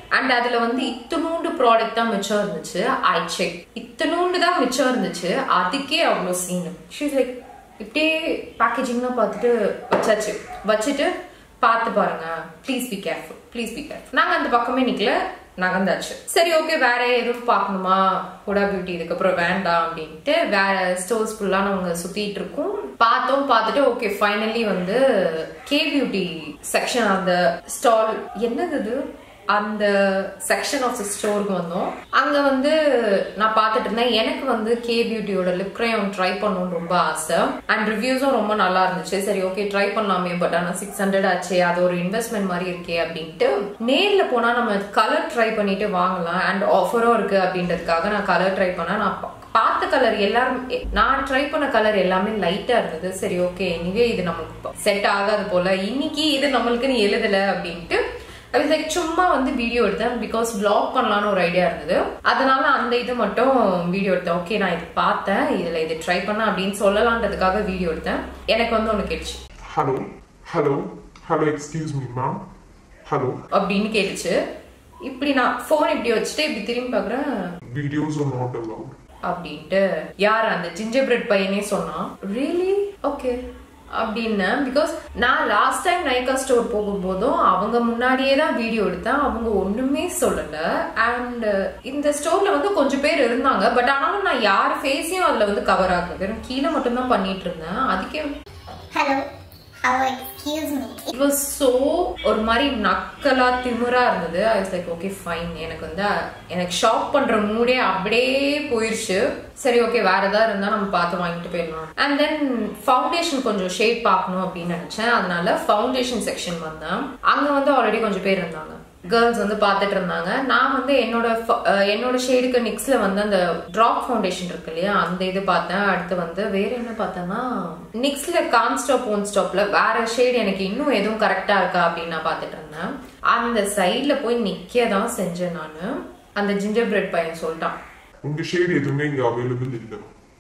அண்ட் அதுல வந்து இத்தனூண்டு ப்ராடக்ட் தான் மிச்சம் இருந்துச்சு ஐ செக் இத்தனூண்டு தான் மிச்சம் இருந்துச்சு அதுக்கே அவ்வளோ சீனு ஷீஸ் லைக் இப்படியே பேக்கேஜிங்லாம் பார்த்துட்டு வச்சாச்சு வச்சுட்டு பார்த்து பாருங்க please be careful please be careful நாங்க அந்த பக்கமே நிக்கல நகர்ந்தாச்சு சரி ஓகே வேற எதுவும் பார்க்கணுமா ஹுடா பியூட்டி இதுக்கப்புறம் வேண்டாம் அப்படின்ட்டு வேற ஸ்டோர்ஸ் ஃபுல்லா நாங்க சுத்திட்டு இருக்கோம் பார்த்தோம் பார்த்துட்டு ஓகே ஃபைனலி வந்து கே பியூட்டி செக்ஷன் அந்த ஸ்டால் என்னது இது அந்த செக்ஷன் ஆஃப் த ஸ்டோருக்கு வந்தோம் அங்க வந்து நான் பார்த்துட்டு இருந்தேன் எனக்கு வந்து கே பியூட்டியோட லிப் கிரையான் ட்ரை பண்ணணும்னு ரொம்ப ஆசை அண்ட் ரிவ்யூஸும் ரொம்ப நல்லா இருந்துச்சு சரி ஓகே ட்ரை பண்ணலாமே பட் ஆனால் சிக்ஸ் ஹண்ட்ரட் ஆச்சு அது ஒரு இன்வெஸ்ட்மெண்ட் மாதிரி இருக்கே அப்படின்ட்டு நேர்ல போனா நம்ம கலர் ட்ரை பண்ணிட்டு வாங்கலாம் அண்ட் ஆஃபரும் இருக்கு அப்படின்றதுக்காக நான் கலர் ட்ரை பண்ணேன் நான் பா- பார்த்த கலர் எல்லாரும் நான் ட்ரை பண்ண கலர் எல்லாமே லைட்டா இருந்தது சரி ஓகே எனிவே இது நம்மளுக்கு செட் ஆகாது போல இன்னைக்கு இது நம்மளுக்குன்னு எழுதல அப்படின்ட்டு அது லைக் சும்மா வந்து வீடியோ எடுத்தேன் பிகாஸ் vlog பண்ணலாம்னு ஒரு ஐடியா இருந்தது அதனால அந்த இது மட்டும் வீடியோ எடுத்தேன் ஓகே நான் இது பார்த்தேன் இதுல இது ட்ரை பண்ண அப்படின்னு சொல்லலான்றதுக்காக வீடியோ எடுத்தேன் எனக்கு வந்து ஒன்று கேட்டுச்சு Hello? Hello? Hello, excuse me, ma'am? Hello? அப்படின்னு கேட்டுச்சு இப்படி நான் ஃபோன் இப்படி வச்சுட்டு இப்படி திரும்பி பார்க்குறேன் Videos are not allowed. அப்படின்ட்டு யார் அந்த ஜிஞ்சர் பிரெட் பையனே சொன்னான் ரியலி ஓகே அப்படின்னு பிகாஸ் நான் லாஸ்ட் டைம் நைகா ஸ்டோர் போகும்போதும் அவங்க முன்னாடியே தான் வீடியோ எடுத்தேன் அவங்க ஒண்ணுமே சொல்லல அண்ட் இந்த ஸ்டோர்ல வந்து கொஞ்சம் பேர் இருந்தாங்க பட் ஆனாலும் நான் யார் ஃபேஸையும் அதுல வந்து கவர் ஆகுது வெறும் கீழே மட்டும் தான் பண்ணிட்டு இருந்தேன் அதுக்கே hello hello excuse me it was so ஒரு மாதிரி நக்கலா திமிரா இருந்தது I was like okay fine எனக்கு வந்து எனக்கு ஷாப் பண்ற மூடே அப்படியே போயிருச்சு சரி ஓகே வேற ஏதாவது இருந்தா நம்ம பார்த்து வாங்கிட்டு போயிடலாம் அண்ட் தென் ஃபவுண்டேஷன் கொஞ்சம் ஷேட் பார்க்கணும் அப்படின்னு நினைச்சேன் அதனால ஃபவுண்டேஷன் செக்ஷன் வந்தேன் அங்க வந்து ஆல்ரெடி கொஞ்சம் பேர் இருந்தாங்க கேர்ள்ஸ் வந்து பார்த்துட்டு இருந்தாங்க நான் வந்து என்னோட ஃப- அஹ் என்னோட ஷேடுக்கு நிக்ஸ்ல வந்து அந்த டிராப் ஃபவுண்டேஷன் இருக்கு இல்லையா அந்த இது பார்த்தேன் அடுத்து வந்து வேற என்ன பார்த்தேன்னா நிக்ஸ்ல கான் ஸ்டாப் ஒன் ஸ்டாப்ல வேற ஷேடு எனக்கு இன்னும் எதுவும் கரெக்டா இருக்கா அப்படின்னு நான் பார்த்துட்டு இருந்தேன் அந்த சைட்ல போய் நிக்க தான் செஞ்சேன் நான் அந்த ஜிஞ்சர் பிரெட் பையன் சொல்லிட்டான் உங்க ஷேட் எதுவுமே இங்க அவைலபிள் இல்லை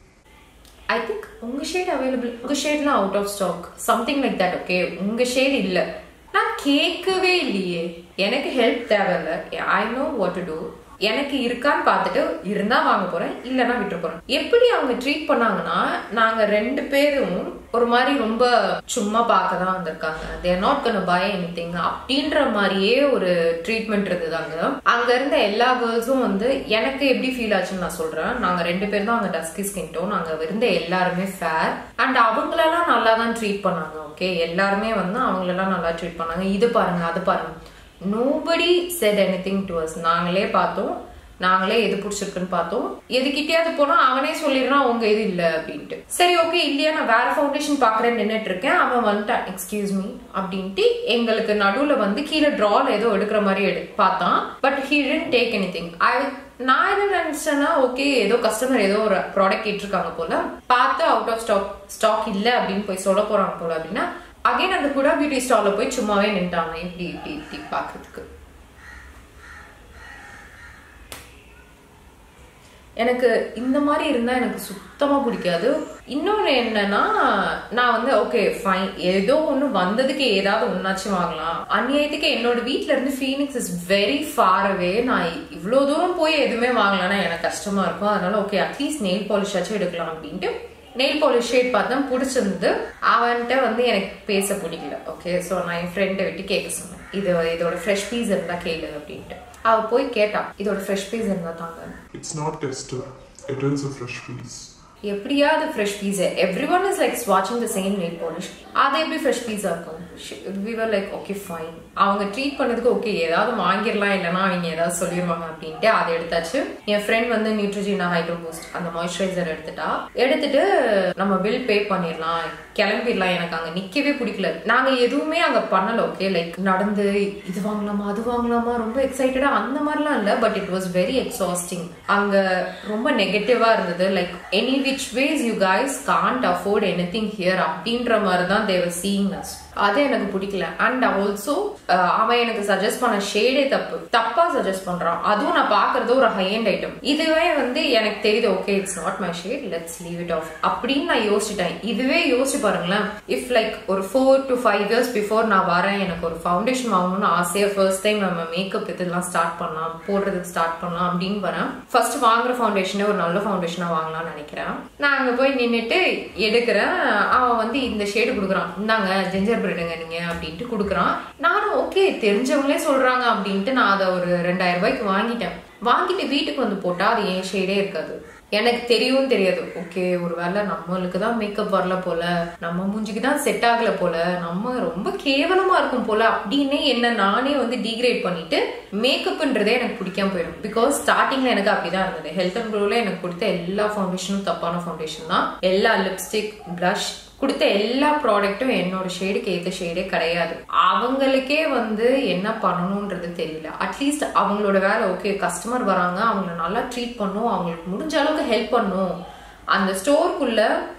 ஐ திங்க் உங்க ஷேட் அவைலபிள் உங்க ஷேட்லாம் out of stock something like that okay உங்க ஷேட் இல்ல நான் கேட்கவே இல்லையே எனக்கு ஹெல்ப் தேவையில்ல I know what to do எனக்கு இருக்கான்னு பார்த்துட்டு இருந்தா வாங்க போறேன் இல்லைன்னா விட்டு போறேன் எப்படி அவங்க ட்ரீட் பண்ணாங்கன்னா நாங்க ரெண்டு பேரும் ஒரு மாதிரி ரொம்ப சும்மா பார்க்க தான் வந்திருக்காங்க they're not gonna buy anything அப்படின்ற மாதிரியே ஒரு ட்ரீட்மெண்ட் இருந்தது அங்க அங்க இருந்த எல்லா கேர்ள்ஸும் வந்து எனக்கு எப்படி ஃபீல் ஆச்சுன்னு நான் சொல்றேன் நாங்க ரெண்டு பேரும் தான் அங்க டஸ்கி ஸ்கின் டோன் அங்க இருந்த எல்லாருமே ஃபேர் அண்ட் அவங்களெல்லாம் நல்லா தான் ட்ரீட் பண்ணாங்க ஓகே எல்லாருமே வந்து அவங்களெல்லாம் நல்லா ட்ரீட் பண்ணாங்க இது பாருங்க அது பாருங்க nobody said anything to us நாங்களே பார்த்தோம் நாங்களே எது பிடிச்சிருக்குன்னு பார்த்தோம் எதுக்கிட்டயாவது போனா அவனே சொல்லிடுறான் உங்க இது இல்ல அப்படின்ட்டு சரி ஓகே இல்லையா நான் வேற ஃபவுண்டேஷன் பாக்குறேன்னு நின்னுட்டு இருக்கேன் அவன் வந்துட்டான் எக்ஸ்கியூஸ் மீ அப்படின்ட்டு எங்களுக்கு நடுவுல வந்து கீழே டிரால ஏதோ எடுக்கிற மாதிரி எடு பார்த்தான் but he didn't take anything I நான் என்ன நினைச்சேன்னா ஓகே ஏதோ கஸ்டமர் ஏதோ ஒரு ப்ராடக்ட் கேட்டிருக்காங்க போல பார்த்து அவுட் ஆஃப் ஸ்டாக் ஸ்டாக் இல்ல அப்படின்னு போய் சொல்ல போறாங்க போல அப்படின்னா அகைன் அந்த குடா பியூட்டி ஸ்டால்ல போய் சும்மாவே நின்ட்டாங்க இப்படி இப்படி இப்படி பாக்குறதுக்கு எனக்கு இந்த மாதிரி இருந்தா எனக்கு சுத்தமா பிடிக்காது இன்னொன்னு என்னன்னா நான் வந்து ஓகே ஃபைன் ஏதோ ஒண்ணு வந்ததுக்கு ஏதாவது ஒன்னாச்சும் வாங்கலாம் அந்நியத்துக்கு என்னோட வீட்ல இருந்து Phoenix is very far away நான் இவ்வளவு தூரம் போய் எதுவுமே வாங்கலாம்னா எனக்கு கஷ்டமா இருக்கும் அதனால ஓகே அட்லீஸ்ட் நெயில் பாலிஷ் ஆச்சும் எடுக்கலாம் அப்படின்ட்டு நெயில் பாலிஷ் ஷேட் பார்த்தேன் பிடிச்சிருந்து அவன்கிட்ட வந்து எனக்கு பேச பிடிக்கல ஓகே ஸோ நான் என் ஃப்ரெண்டை விட்டு கேட்க சொன்னேன் இது இதோட ஃப்ரெஷ் பீஸ் இருந்தா கேளு அப்படின்ட்டு அவ போய் கேட்டா இதோட ஃப்ரெஷ் பீஸ் இருந்தா தாங்க It's not tester. It is a fresh piece. எப்படியாவது fresh piece everyone is like வாட்சிங் த சேம் நெயில் பாலிஷ் அது எப்படி ஃப்ரெஷ் பீஸா இருக்கும் விவர் லைக் ஓகே ஃபைன் அவங்க ட்ரீட் பண்ணதுக்கு ஓகே ஏதாவது வாங்கிடலாம் இல்லைன்னா அவங்க ஏதாவது சொல்லிடுவாங்க அப்படின்ட்டு அதை எடுத்தாச்சு என் ஃப்ரெண்ட் வந்து நியூட்ரிஜினா ஹைட்ரோ பூஸ்ட் அந்த மாய்ஸ்சரைசர் எடுத்துட்டா எடுத்துட்டு நம்ம பில் பே பண்ணிடலாம் கிளம்பிடலாம் எனக்கு அங்க நிக்கவே பிடிக்கல நாங்க எதுவுமே அங்க பண்ணல ஓகே லைக் நடந்து இது வாங்கலாமா அது வாங்கலாமா ரொம்ப எக்ஸைட்டடா அந்த மாதிரிலாம் இல்ல but it was very exhausting அங்க ரொம்ப நெகட்டிவா இருந்தது like any which ways you guys can't afford anything here அப்படின்ற மாதிரி தான் தேவர் சீயிங் அஸ் அது எனக்கு பிடிக்கல அண்ட் ஆல்சோ அவன் எனக்கு சஜஸ்ட் பண்ண ஷேடே தப்பு தப்பா சஜஸ்ட் பண்றான் அதுவும் நான் பாக்குறது ஒரு ஹை அண்ட் ஐட்டம் இதுவே வந்து எனக்கு தெரியுது okay it's not my shade let's leave it off அப்படின்னு நான் யோசிச்சிட்டேன் இதுவே யோசிச்சு பாருங்களேன் இஃப் லைக் ஒரு four to five years before நான் வரேன் எனக்கு ஒரு ஃபவுண்டேஷன் வாங்கணும்னு ஆசையா ஃபர்ஸ்ட் டைம் நம்ம மேக்கப் இதெல்லாம் ஸ்டார்ட் பண்ணலாம் போடுறதுக்கு ஸ்டார்ட் பண்ணலாம் அப்படின்னு வரேன் ஃபர்ஸ்ட் வாங்குற ஃபவுண்டேஷனே ஒரு நல்ல ஃபவுண்டேஷனா வாங்கலாம்னு நினைக்கிறேன் நான் அங்க போய் நின்னுட்டு எடுக்கிறேன் அவன் வந்து இந்த ஷேடு கொடுக்குறான் இந்தாங்க ஜெஞ்சர் பிரெட்டுங்க நீங்க அப்படின்ட்டு கொடுக்குறான் நானும் ஓகே தெரிஞ்சவங்களே சொல்றாங்க அப்படின்ட்டு நான் அதை ஒரு ரெண்டாயிரம் ரூபாய்க்கு வாங்கிட்டேன் வாங்கிட்டு வீட்டுக்கு வந்து போட்டா அது என் ஷேடே இருக்காது எனக்கு தெரியவும் தெரியாது ஓகே ஒருவேளை நம்மளுக்கு தான் மேக்கப் வரல போல நம்ம மூஞ்சிக்கு தான் செட் ஆகல போல நம்ம ரொம்ப கேவலமா இருக்கும் போல அப்படின்னு என்ன நானே வந்து டீக்ரேட் பண்ணிட்டு மேக்கப்ன்றதே எனக்கு பிடிக்காம போயிடும் பிகாஸ் ஸ்டார்டிங்ல எனக்கு அப்படிதான் இருந்தது ஹெல்த் அண்ட் க்ளோல எனக்கு கொடுத்த எல்லா ஃபவுண்டேஷனும் தப்பான ஃபவுண்டேஷன் தான் எல்லா லிப்ஸ்டிக் ப்ளஷ் கொடுத்த எல்லா ப்ராடக்ட்டும் என்னோட ஷேடுக்கு ஏற்ற ஷேடே கிடையாது அவங்களுக்கே வந்து என்ன பண்ணணும்ன்றது தெரியல அட்லீஸ்ட் அவங்களோட வேலை ஓகே கஸ்டமர் வராங்க அவங்கள நல்லா ட்ரீட் பண்ணும் அவங்களுக்கு முடிஞ்ச அளவுக்கு ஹெல்ப் பண்ணும் அந்த ஸ்டோருக்குள்ள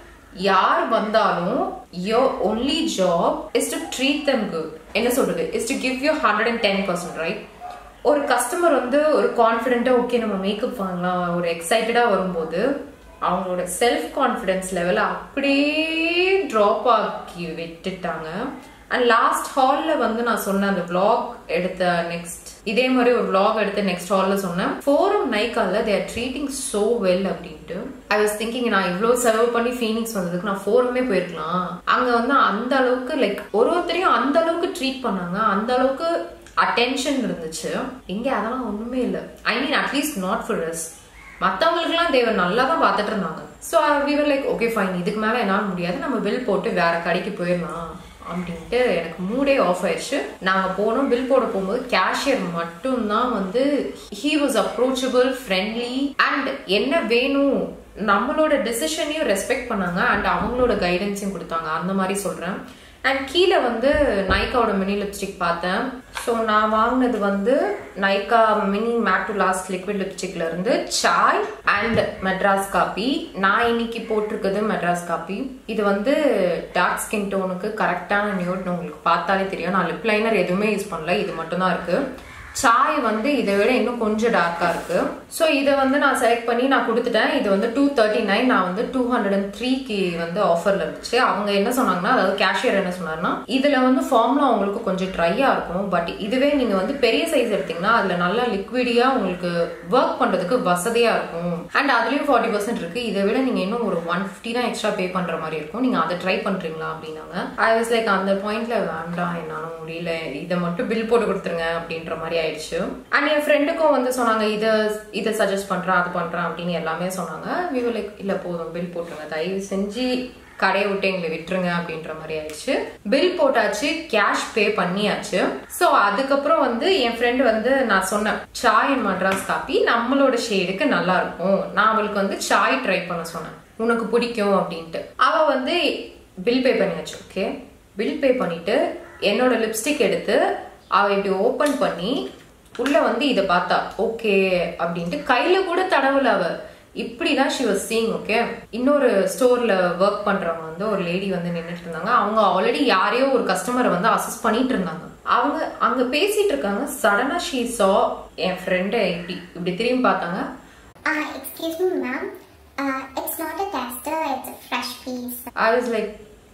யார் வந்தாலும் your only job is to treat them good என்ன சொல்றது is to give you hundred and ten percent right ஒரு கஸ்டமர் வந்து ஒரு கான்ஃபிடென்ட்டா ஓகே நம்ம மேக்கப் வாங்கலாம் ஒரு எக்ஸைட்டடா வரும்போது அவங்களோட செல்ஃப் கான்ஃபிடன்ஸ் லெவலை அப்படியே ட்ராப் ஆக்கி விட்டுட்டாங்க அண்ட் லாஸ்ட் ஹால்ல வந்து நான் சொன்ன அந்த vlog எடுத்த நெக்ஸ்ட் இதே மாதிரி ஒரு vlog எடுத்த நெக்ஸ்ட் ஹால்ல சொன்னேன் ஃபோரம் நைக்கால they are treating so well அப்படின்ட்டு ஐ வாஸ் திங்கிங் நான் இவ்வளவு செலவு பண்ணி ஃபீனிக்ஸ் வந்ததுக்கு நான் ஃபோரமே போயிருக்கலாம் அங்க வந்து அந்த அளவுக்கு லைக் ஒரு ஒருத்தரையும் அந்த அளவுக்கு ட்ரீட் பண்ணாங்க அந்த அளவுக்கு அட்டென்ஷன் இருந்துச்சு இங்க அதெல்லாம் ஒண்ணுமே இல்லை I mean at least not for us மற்றவங்களுக்குலாம் தேவர் நல்லா தான் பார்த்துட்டு இருந்தாங்க so we were like okay fine இதுக்கு மேலே என்னால் முடியாது நம்ம பில் போட்டு வேற கடைக்கு போயிடலாம் அப்படின்ட்டு எனக்கு மூடே ஆஃப் ஆயிடுச்சு நாங்கள் போனோம் பில் போட போகும்போது கேஷியர் மட்டும்தான் வந்து he was approachable friendly and என்ன வேணும் நம்மளோட டெசிஷனையும் ரெஸ்பெக்ட் பண்ணாங்க அண்ட் அவங்களோட கைடன்ஸையும் கொடுத்தாங்க அந்த மாதிரி சொல்கிறேன் அண்ட் கீழே வந்து நைக்காவோட மினி லிப்ஸ்டிக் பார்த்தேன் ஸோ நான் வாங்கினது வந்து Nykaa mini matte to last liquid லிப்ஸ்டிக்ல இருந்து சாய் அண்ட் மெட்ராஸ் காப்பி நான் இன்னைக்கு போட்டிருக்கிறது மெட்ராஸ் காப்பி இது வந்து டார்க் ஸ்கின் டோனுக்கு கரெக்டான நியூட்னு உங்களுக்கு பார்த்தாலே தெரியும் நான் லிப் லைனர் எதுவுமே யூஸ் பண்ணல இது மட்டும் தான் இருக்கு சாய் வந்து இதை விட இன்னும் கொஞ்சம் டார்க்கா இருக்கு ஸோ இதை வந்து நான் செலக்ட் பண்ணி நான் கொடுத்துட்டேன் இது வந்து டூ தேர்ட்டி நைன் நான் வந்து டூ ஹண்ட்ரட் அண்ட் த்ரீக்கு வந்து ஆஃபர்ல இருந்துச்சு அவங்க என்ன சொன்னாங்கன்னா அதாவது கேஷியர் என்ன சொன்னாருன்னா இதுல வந்து ஃபார்ம்லாம் உங்களுக்கு கொஞ்சம் ட்ரையா இருக்கும் பட் இதுவே நீங்க வந்து பெரிய சைஸ் எடுத்தீங்கன்னா அதுல நல்லா லிக்விடியா உங்களுக்கு ஒர்க் பண்றதுக்கு வசதியா இருக்கும் அண்ட் அதுலயும் ஃபார்ட்டி பர்சன்ட் இருக்கு இதை விட நீங்க இன்னும் ஒரு ஒன் ஃபிஃப்டி தான் எக்ஸ்ட்ரா பே பண்ற மாதிரி இருக்கும் நீங்க அதை ட்ரை பண்றீங்களா அப்படின்னாங்க ஐ வாஸ் லைக் அந்த பாயிண்ட்ல வேண்டாம் என்னால முடியல இதை மட்டும் பில் போட்டு கொடுத்துருங்க அப்படின்ற மாதிரி ஆயிடுச்சு அண்ட் என் ஃப்ரெண்டுக்கும் வந்து சொன்னாங்க இதை இதை சஜஸ்ட் பண்றேன் அது பண்றேன் அப்படின்னு எல்லாமே சொன்னாங்க விவோ லைக் இல்ல போதும் பில் போட்டுருங்க தயவு செஞ்சு கடையை விட்டு எங்களை விட்டுருங்க அப்படின்ற மாதிரி ஆயிடுச்சு பில் போட்டாச்சு கேஷ் பே பண்ணியாச்சு ஸோ அதுக்கப்புறம் வந்து என் ஃப்ரெண்டு வந்து நான் சொன்னேன் சாய் அண்ட் மட்ராஸ் காப்பி நம்மளோட ஷேடுக்கு நல்லா இருக்கும் நான் அவளுக்கு வந்து சாய் ட்ரை பண்ண சொன்னேன் உனக்கு பிடிக்கும் அப்படின்ட்டு அவ வந்து பில் பே பண்ணியாச்சு ஓகே பில் பே பண்ணிட்டு என்னோட லிப்ஸ்டிக் எடுத்து அவ இப்படி ஓபன் பண்ணி உள்ள வந்து இதை பார்த்தா ஓகே அப்படின்ட்டு கையில கூட தடவல அவ இப்படிதான் ஷி வாஸ் சீங் ஓகே இன்னொரு ஸ்டோர்ல ஒர்க் பண்றவங்க வந்து ஒரு லேடி வந்து நின்றுட்டு இருந்தாங்க அவங்க ஆல்ரெடி யாரையோ ஒரு கஸ்டமரை வந்து அசஸ் பண்ணிட்டு இருந்தாங்க அவங்க அங்க பேசிட்டு இருக்காங்க சடனா ஷீ சா என் ஃப்ரெண்டை இப்படி இப்படி திரும்பி பார்த்தாங்க Uh, excuse me, ma'am. Uh, it's not a tester, it's a fresh piece. I was like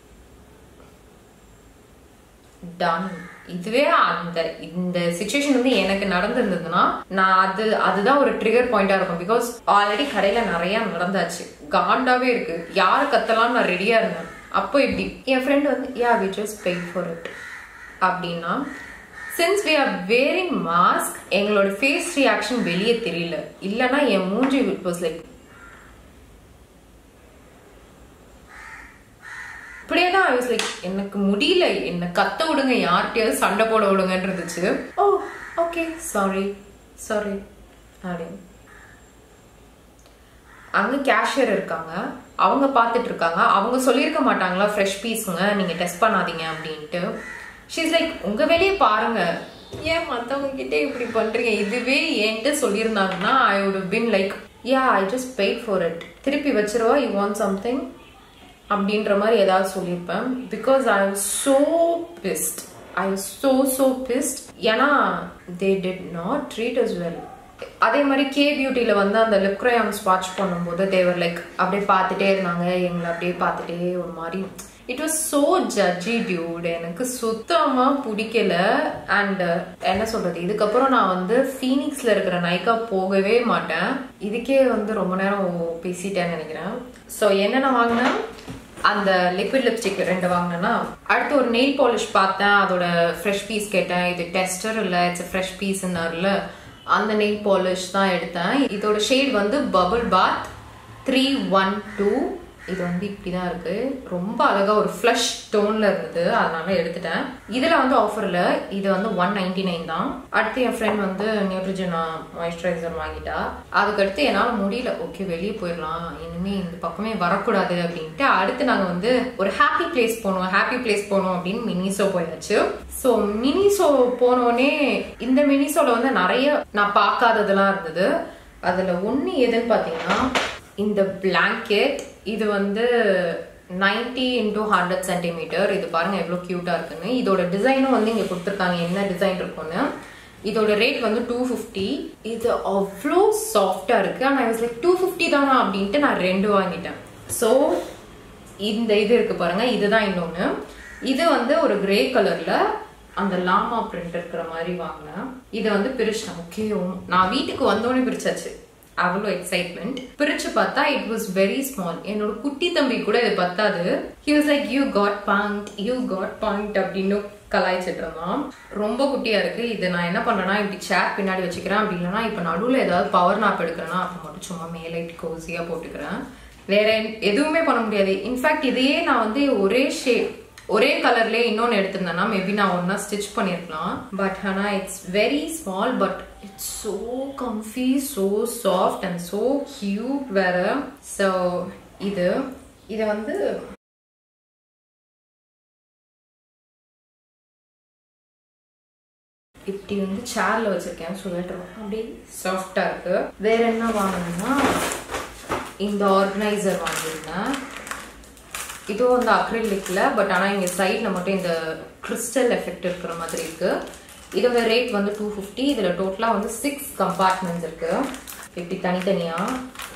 done இதுவே அந்த இந்த சுச்சுவேஷன் வந்து எனக்கு நடந்திருந்ததுன்னா நான் அது அதுதான் ஒரு ட்ரிகர் பாயிண்டா இருக்கும் பிகாஸ் ஆல்ரெடி கடையில நிறைய நடந்தாச்சு காண்டாவே இருக்கு யாரு கத்தலாம் நான் ரெடியா இருந்தேன் அப்போ இப்படி என் ஃப்ரெண்ட் வந்து yeah we just pay for it அப்படின்னா since we are wearing mask எங்களோட ஃபேஸ் ரியாக்ஷன் வெளியே தெரியல இல்லைன்னா என் மூஞ்சி இட் வாஸ் லைக் இப்படியே தான் ஐ லைக் எனக்கு முடியல என்ன கத்த விடுங்க யார்கிட்டயாவது சண்டை போட விடுங்கன்னு இருந்துச்சு ஓ ஓகே சாரி சாரி அப்படின்னு அங்க கேஷியர் இருக்காங்க அவங்க பார்த்துட்டு இருக்காங்க அவங்க சொல்லியிருக்க மாட்டாங்களா ஃப்ரெஷ் பீஸுங்க நீங்க டெஸ்ட் பண்ணாதீங்க அப்படின்ட்டு ஷீஸ் லைக் உங்க வேலையை பாருங்க ஏன் மத்தவங்க கிட்ட இப்படி பண்றீங்க இதுவே என்கிட்ட சொல்லியிருந்தாங்கன்னா I would have been like yeah I just paid for it திருப்பி வச்சிருவா யூ வாண்ட் சம்திங் அப்படின்ற மாதிரி ஏதாவது சொல்லியிருப்பேன் because I was so pissed I was so so pissed ஏன்னா they did not treat us well அதே மாதிரி கே பியூட்டியில் வந்து அந்த லிப்க்ரையான்ஸ் வாட்ச் பண்ணும்போது தேவர் லைக் அப்படியே பார்த்துட்டே இருந்தாங்க எங்களை அப்படியே பார்த்துட்டே ஒரு மாதிரி it was so judgy dude எனக்கு சுத்தமா பிடிக்கல அண்ட் என்ன சொல்றது இதுக்கப்புறம் நான் வந்து ஃபீனிக்ஸ்ல இருக்கிற நைக்கா போகவே மாட்டேன் இதுக்கே வந்து ரொம்ப நேரம் பேசிட்டேன்னு நினைக்கிறேன் ஸோ என்னென்ன வாங்கினேன் அந்த லிக்விட் லிப்ஸ்டிக் ரெண்டு வாங்கினேன்னா அடுத்து ஒரு நெயில் பாலிஷ் பார்த்தேன் அதோட ஃப்ரெஷ் பீஸ் கேட்டேன் இது டெஸ்டர் இல்லை இட்ஸ் ஃப்ரெஷ் பீஸ்னார்ல அந்த நெயில் பாலிஷ் தான் எடுத்தேன் இதோட ஷேட் வந்து bubble bath three one two இது வந்து இப்படிதான் இருக்கு ரொம்ப அழகா ஒரு ஃப்ளஷ் டோன்ல இருந்தது அதனால எடுத்துட்டேன் இதுல வந்து ஆஃபர்ல இது வந்து ஒன் நைன்டி நைன் தான் அடுத்து என் ஃப்ரெண்ட் வந்து நியூட்ரிஜனா மாய்ஸ்சரைசர் வாங்கிட்டா அதுக்கடுத்து என்னால் முடியல ஓகே வெளியே போயிடலாம் இனிமே இந்த பக்கமே வரக்கூடாது அப்படின்ட்டு அடுத்து நாங்கள் வந்து ஒரு ஹாப்பி பிளேஸ் போனோம் ஹாப்பி பிளேஸ் போனோம் அப்படின்னு மினிசோ போயாச்சு ஸோ மினிசோ போனோடனே இந்த மினிசோல வந்து நிறைய நான் பார்க்காததெல்லாம் இருந்தது அதில் ஒன்று எதுன்னு பார்த்தீங்கன்னா இந்த பிளாங்கெட் இது வந்து நைன்டி இன்டூ ஹண்ட்ரட் சென்டிமீட்டர் இது பாருங்க எவ்வளோ க்யூட்டாக இருக்குன்னு இதோட டிசைனும் வந்து இங்கே கொடுத்துருக்காங்க என்ன டிசைன் இருக்குன்னு இதோட ரேட் வந்து டூ ஃபிஃப்டி இது அவ்வளோ சாஃப்டாக இருக்கு ஆனால் ஐ லைக் டூ ஃபிஃப்டி தானா அப்படின்ட்டு நான் ரெண்டு வாங்கிட்டேன் ஸோ இந்த இது இருக்கு பாருங்க இதுதான் இன்னொன்று இது வந்து ஒரு கிரே கலர்ல அந்த லாமா பிரிண்ட் இருக்கிற மாதிரி வாங்கினேன் இதை வந்து பிரிச்சிட்டேன் ஓகே நான் வீட்டுக்கு வந்தோடனே பிரிச்சாச்சு அவ்வளோ எக்ஸைட்மெண்ட் பிரிச்சு பார்த்தா இட் வாஸ் வெரி ஸ்மால் என்னோட குட்டி தம்பி கூட இது பத்தாது he was like you got point you got point அப்படின்னு கலாய்ச்சிட்டு இருந்தான் ரொம்ப குட்டியா இருக்கு இது நான் என்ன பண்றேன்னா இப்படி சேர் பின்னாடி வச்சுக்கிறேன் அப்படி இல்லைன்னா இப்போ நடுவில் ஏதாவது பவர் நாப் எடுக்கிறேன்னா அப்போ மட்டும் சும்மா மேலே கோசியா போட்டுக்கிறேன் வேற எதுவுமே பண்ண முடியாது இன்ஃபேக்ட் இதையே நான் வந்து ஒரே ஷேப் ஒரே கலர்லேயே இன்னொன்று எடுத்திருந்தேன்னா மேபி நான் ஒன்றா ஸ்டிச் பண்ணியிருக்கலாம் பட் ஆனால் it's very small but it's so comfy so soft and so cute வேற ஸோ இது இதை வந்து இப்படி வந்து சேர்ல வச்சிருக்கேன் சொல்லிட்டுருவோம் அப்படியே சாஃப்டா இருக்கு வேற என்ன வாங்கினேன்னா இந்த ஆர்கனைசர் வாங்கியிருந்தேன் இதுவும் வந்து அக்ரிலிக்ல பட் ஆனால் இங்கே சைடில் மட்டும் இந்த கிறிஸ்டல் எஃபெக்ட் இருக்கிற மாதிரி இருக்கு இதோட ரேட் வந்து டூ ஃபிஃப்டி இதில் டோட்டலாக வந்து சிக்ஸ் கம்பார்ட்மெண்ட்ஸ் இருக்கு இப்படி தனித்தனியாக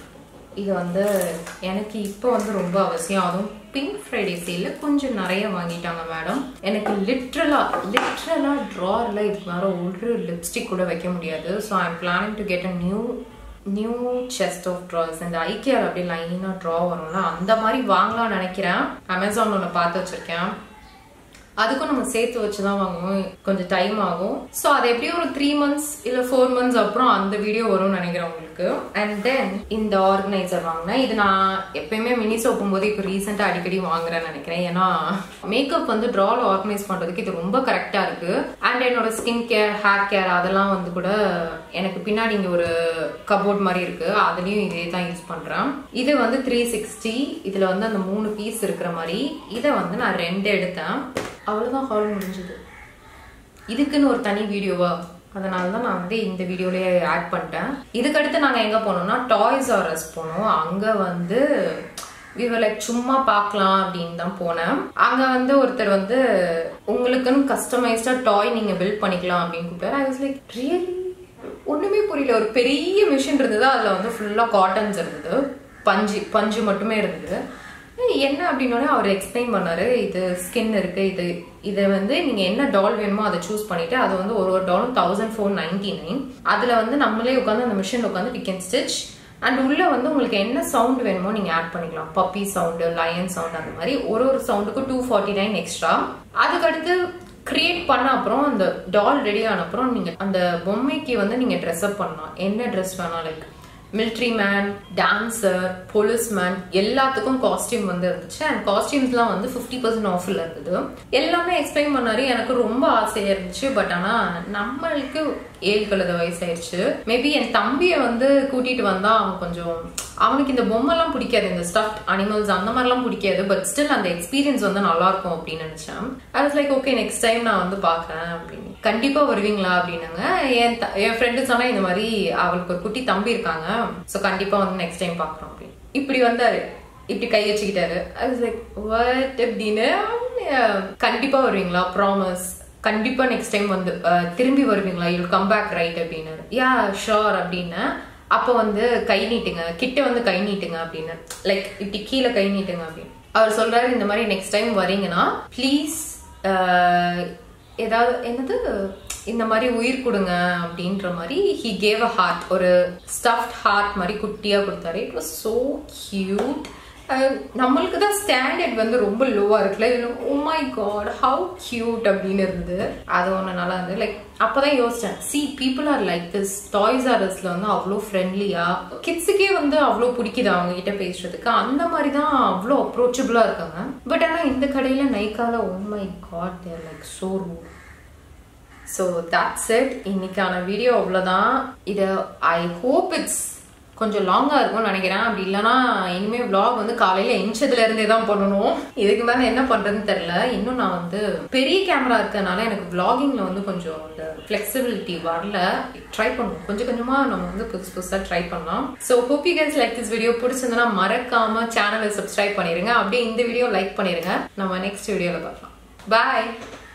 இது வந்து எனக்கு இப்போ வந்து ரொம்ப அவசியம் அதுவும் பிங்க் ஃப்ரைடே சேலில் கொஞ்சம் நிறைய வாங்கிட்டாங்க மேடம் எனக்கு லிட்ரலாக லிட்ரலாக ட்ராரில் இதுக்கு மேலே ஒரு லிப்ஸ்டிக் கூட வைக்க முடியாது so I am planning to get a new new chest of drawers இந்த ஐக்கியார் அப்படியே லைனாக ட்ரா வரும்ல அந்த மாதிரி வாங்கலாம்னு நினைக்கிறேன் அமேசான் ஒன்று பார்த்து வச்சிருக்கேன் அதுக்கும் நம்ம சேர்த்து வச்சு தான் வாங்குவோம் கொஞ்சம் டைம் ஆகும் ஸோ அது எப்படியும் ஒரு த்ரீ மந்த்ஸ் இல்லை ஃபோர் மந்த்ஸ் அப்புறம் அந்த வீடியோ வரும்னு நினைக்கிறேன் உங்களுக்கு அண்ட் தென் இந்த ஆர்கனைசர் வாங்கினேன் இது நான் எப்பயுமே மினி சோப்பும் போது இப்போ ரீசெண்டாக அடிக்கடி வாங்குறேன்னு நினைக்கிறேன் ஏன்னா மேக்கப் வந்து ட்ரால ஆர்கனைஸ் பண்ணுறதுக்கு இது ரொம்ப கரெக்டாக இருக்கு அண்ட் என்னோட ஸ்கின் கேர் ஹேர் கேர் அதெல்லாம் வந்து கூட எனக்கு பின்னாடி இங்கே ஒரு கபோர்ட் மாதிரி இருக்கு அதுலேயும் இதே தான் யூஸ் பண்ணுறேன் இது வந்து த்ரீ சிக்ஸ்டி இதில் வந்து அந்த மூணு பீஸ் இருக்கிற மாதிரி இதை வந்து நான் ரெண்டு எடுத்தேன் அவ்வளோதான் ஹால் முடிஞ்சது இதுக்குன்னு ஒரு தனி வீடியோவா அதனால தான் நான் வந்து இந்த வீடியோலயே ஆட் பண்ணிட்டேன் இதுக்கடுத்து நாங்கள் எங்கே போனோம்னா டாய்ஸ் ஆர்எஸ் போனோம் அங்கே வந்து விவர் லைக் சும்மா பார்க்கலாம் அப்படின்னு தான் போனேன் அங்க வந்து ஒருத்தர் வந்து உங்களுக்குன்னு கஸ்டமைஸ்டா டாய் நீங்க பில்ட் பண்ணிக்கலாம் அப்படின்னு கூப்பிட்டாரு ஐ வாஸ் லைக் ரியலி ஒண்ணுமே புரியல ஒரு பெரிய மிஷின் இருந்தது அதுல வந்து ஃபுல்லா காட்டன்ஸ் இருந்தது பஞ்சு பஞ்சு மட்டுமே இருந்தது என்ன அப்படின்னோடனே அவர் எக்ஸ்பிளைன் பண்ணாரு இது ஸ்கின் இருக்கு இது இதை வந்து நீங்க என்ன டால் வேணுமோ அதை சூஸ் பண்ணிட்டு அது வந்து ஒரு ஒரு டாலும் தௌசண்ட் ஃபோர் நைன்டி நைன் அதுல வந்து நம்மளே உட்காந்து அந்த மிஷின் உட்காந்து வி கேன் ஸ்டிச் அண்ட் உள்ள வந்து உங்களுக்கு என்ன சவுண்ட் வேணுமோ நீங்க ஆட் பண்ணிக்கலாம் பப்பி சவுண்டு லயன் சவுண்ட் அந்த மாதிரி ஒரு ஒரு சவுண்டுக்கு டூ ஃபார்ட்டி நைன் எக்ஸ்ட்ரா அதுக்கடுத்து கிரியேட் பண்ண அப்புறம் அந்த டால் ரெடி ஆன அப்புறம் நீங்க அந்த பொம்மைக்கு வந்து நீங்க ட்ரெஸ் அப் பண்ணலாம் என்ன ட்ரெஸ் வேணாம் like military man dancer police man எல்லாத்துக்கும் காஸ்டியூம் வந்து இருந்துச்சு அண்ட் காஸ்டியூம்ஸ்லாம் வந்து ஃபிஃப்டி பர்சன்ட் ஆஃபர்ல இருந்தது எல்லாமே எக்ஸ்பிளைன் பண்ணாரு எனக்கு ரொம்ப ஆசையா இருந்துச்சு பட் ஆனா நம்மளுக்கு ஏழு கழுத வயசாயிருச்சு மேபி என் தம்பியை வந்து கூட்டிட்டு வந்தா அவன் கொஞ்சம் அவனுக்கு இந்த பொம்மைலாம் பிடிக்காது இந்த ஸ்டஃப்ட் அனிமல்ஸ் அந்த மாதிரிலாம் பிடிக்காது பட் ஸ்டில் அந்த எக்ஸ்பீரியன்ஸ் வந்து நல்லா இருக்கும் அப்படின்னு நினைச்சேன் I was like okay next time நான் வந்து பாக்குறேன் அப்படின்னு கண்டிப்பா வருவீங்களா அப்படின்னாங்க என் என் ஃப்ரெண்டு சொன்னா இந்த மாதிரி அவளுக்கு ஒரு குட்டி தம்பி இருக்காங்க ஸோ கண்டிப்பா வந்து நெக்ஸ்ட் டைம் பாக்குறோம் அப்படின்னு இப்படி வந்தாரு இப்படி கை வச்சுக்கிட்டாரு ஐ வாஸ் லைக் வாட் அப்படின்னு அஹ், கண்டிப்பா வருவீங்களா ப்ராமிஸ் கண்டிப்பா நெக்ஸ்ட் டைம் வந்து அஹ், திரும்பி வருவீங்களா யூ கம் பேக் ரைட் அப்படின்னு யா ஷோர் அப்படின்னு அப்போ வந்து கை நீட்டுங்க கிட்ட வந்து கை நீட்டுங்க அப்படின்னு லைக் இப்படி கீழே கை நீட்டுங்க அப்படின்னு அவர் சொல்றாரு இந்த மாதிரி நெக்ஸ்ட் டைம் வரீங்கன்னா ப்ளீஸ் ஏதாவது என்னது இந்த மாதிரி உயிர் கொடுங்க அப்படின்ற மாதிரி ஹி கேவ் அ ஹார்ட் ஒரு ஸ்டஃப்ட் ஹார்ட் மாதிரி குட்டியா கொடுத்தாரு இட் வாஸ் சோ கியூட் நம்மளுக்கு தான் ஸ்டாண்டர்ட் வந்து ரொம்ப லோவா இருக்குல்ல oh my god how cute அப்படின்னு இருந்தது அது ஒன்று நல்லா இருந்தது லைக் அப்பதான் யோசிச்சேன் see people are like this toys ஆர்எஸ்ல வந்து அவ்வளோ ஃப்ரெண்ட்லியா கிட்ஸுக்கே வந்து அவ்வளோ பிடிக்குது அவங்க கிட்ட பேசுறதுக்கு அந்த மாதிரி தான் அவ்வளோ அப்ரோச்சபிளா இருக்காங்க பட் ஆனால் இந்த கடையில நைக்கால oh my god they're like so rude so that's it இன்னைக்கான வீடியோ அவ்வளோதான் இது ஐ ஹோப் இட்ஸ் கொஞ்சம் லாங்காக இருக்கும்னு நினைக்கிறேன் அப்படி இல்லைன்னா இனிமே vlog வந்து காலையில் எஞ்சதுல இருந்தே தான் பண்ணணும் இதுக்கு மேலே என்ன பண்ணுறதுன்னு தெரில இன்னும் நான் வந்து பெரிய கேமரா இருக்கறனால எனக்கு vloggingல வந்து கொஞ்சம் இந்த ஃப்ளெக்சிபிலிட்டி வரல ட்ரை பண்ணுவோம் கொஞ்சம் கொஞ்சமாக நம்ம வந்து புதுசு புதுசாக ட்ரை பண்ணலாம் so hope you guys like this video பிடிச்சிருந்தனா மறக்காம சேனலை சப்ஸ்கிரைப் பண்ணிடுங்க அப்படியே இந்த வீடியோ லைக் பண்ணிடுங்க நம்ம நெக்ஸ்ட் வீடியோவில் பார்க்கலாம் பாய்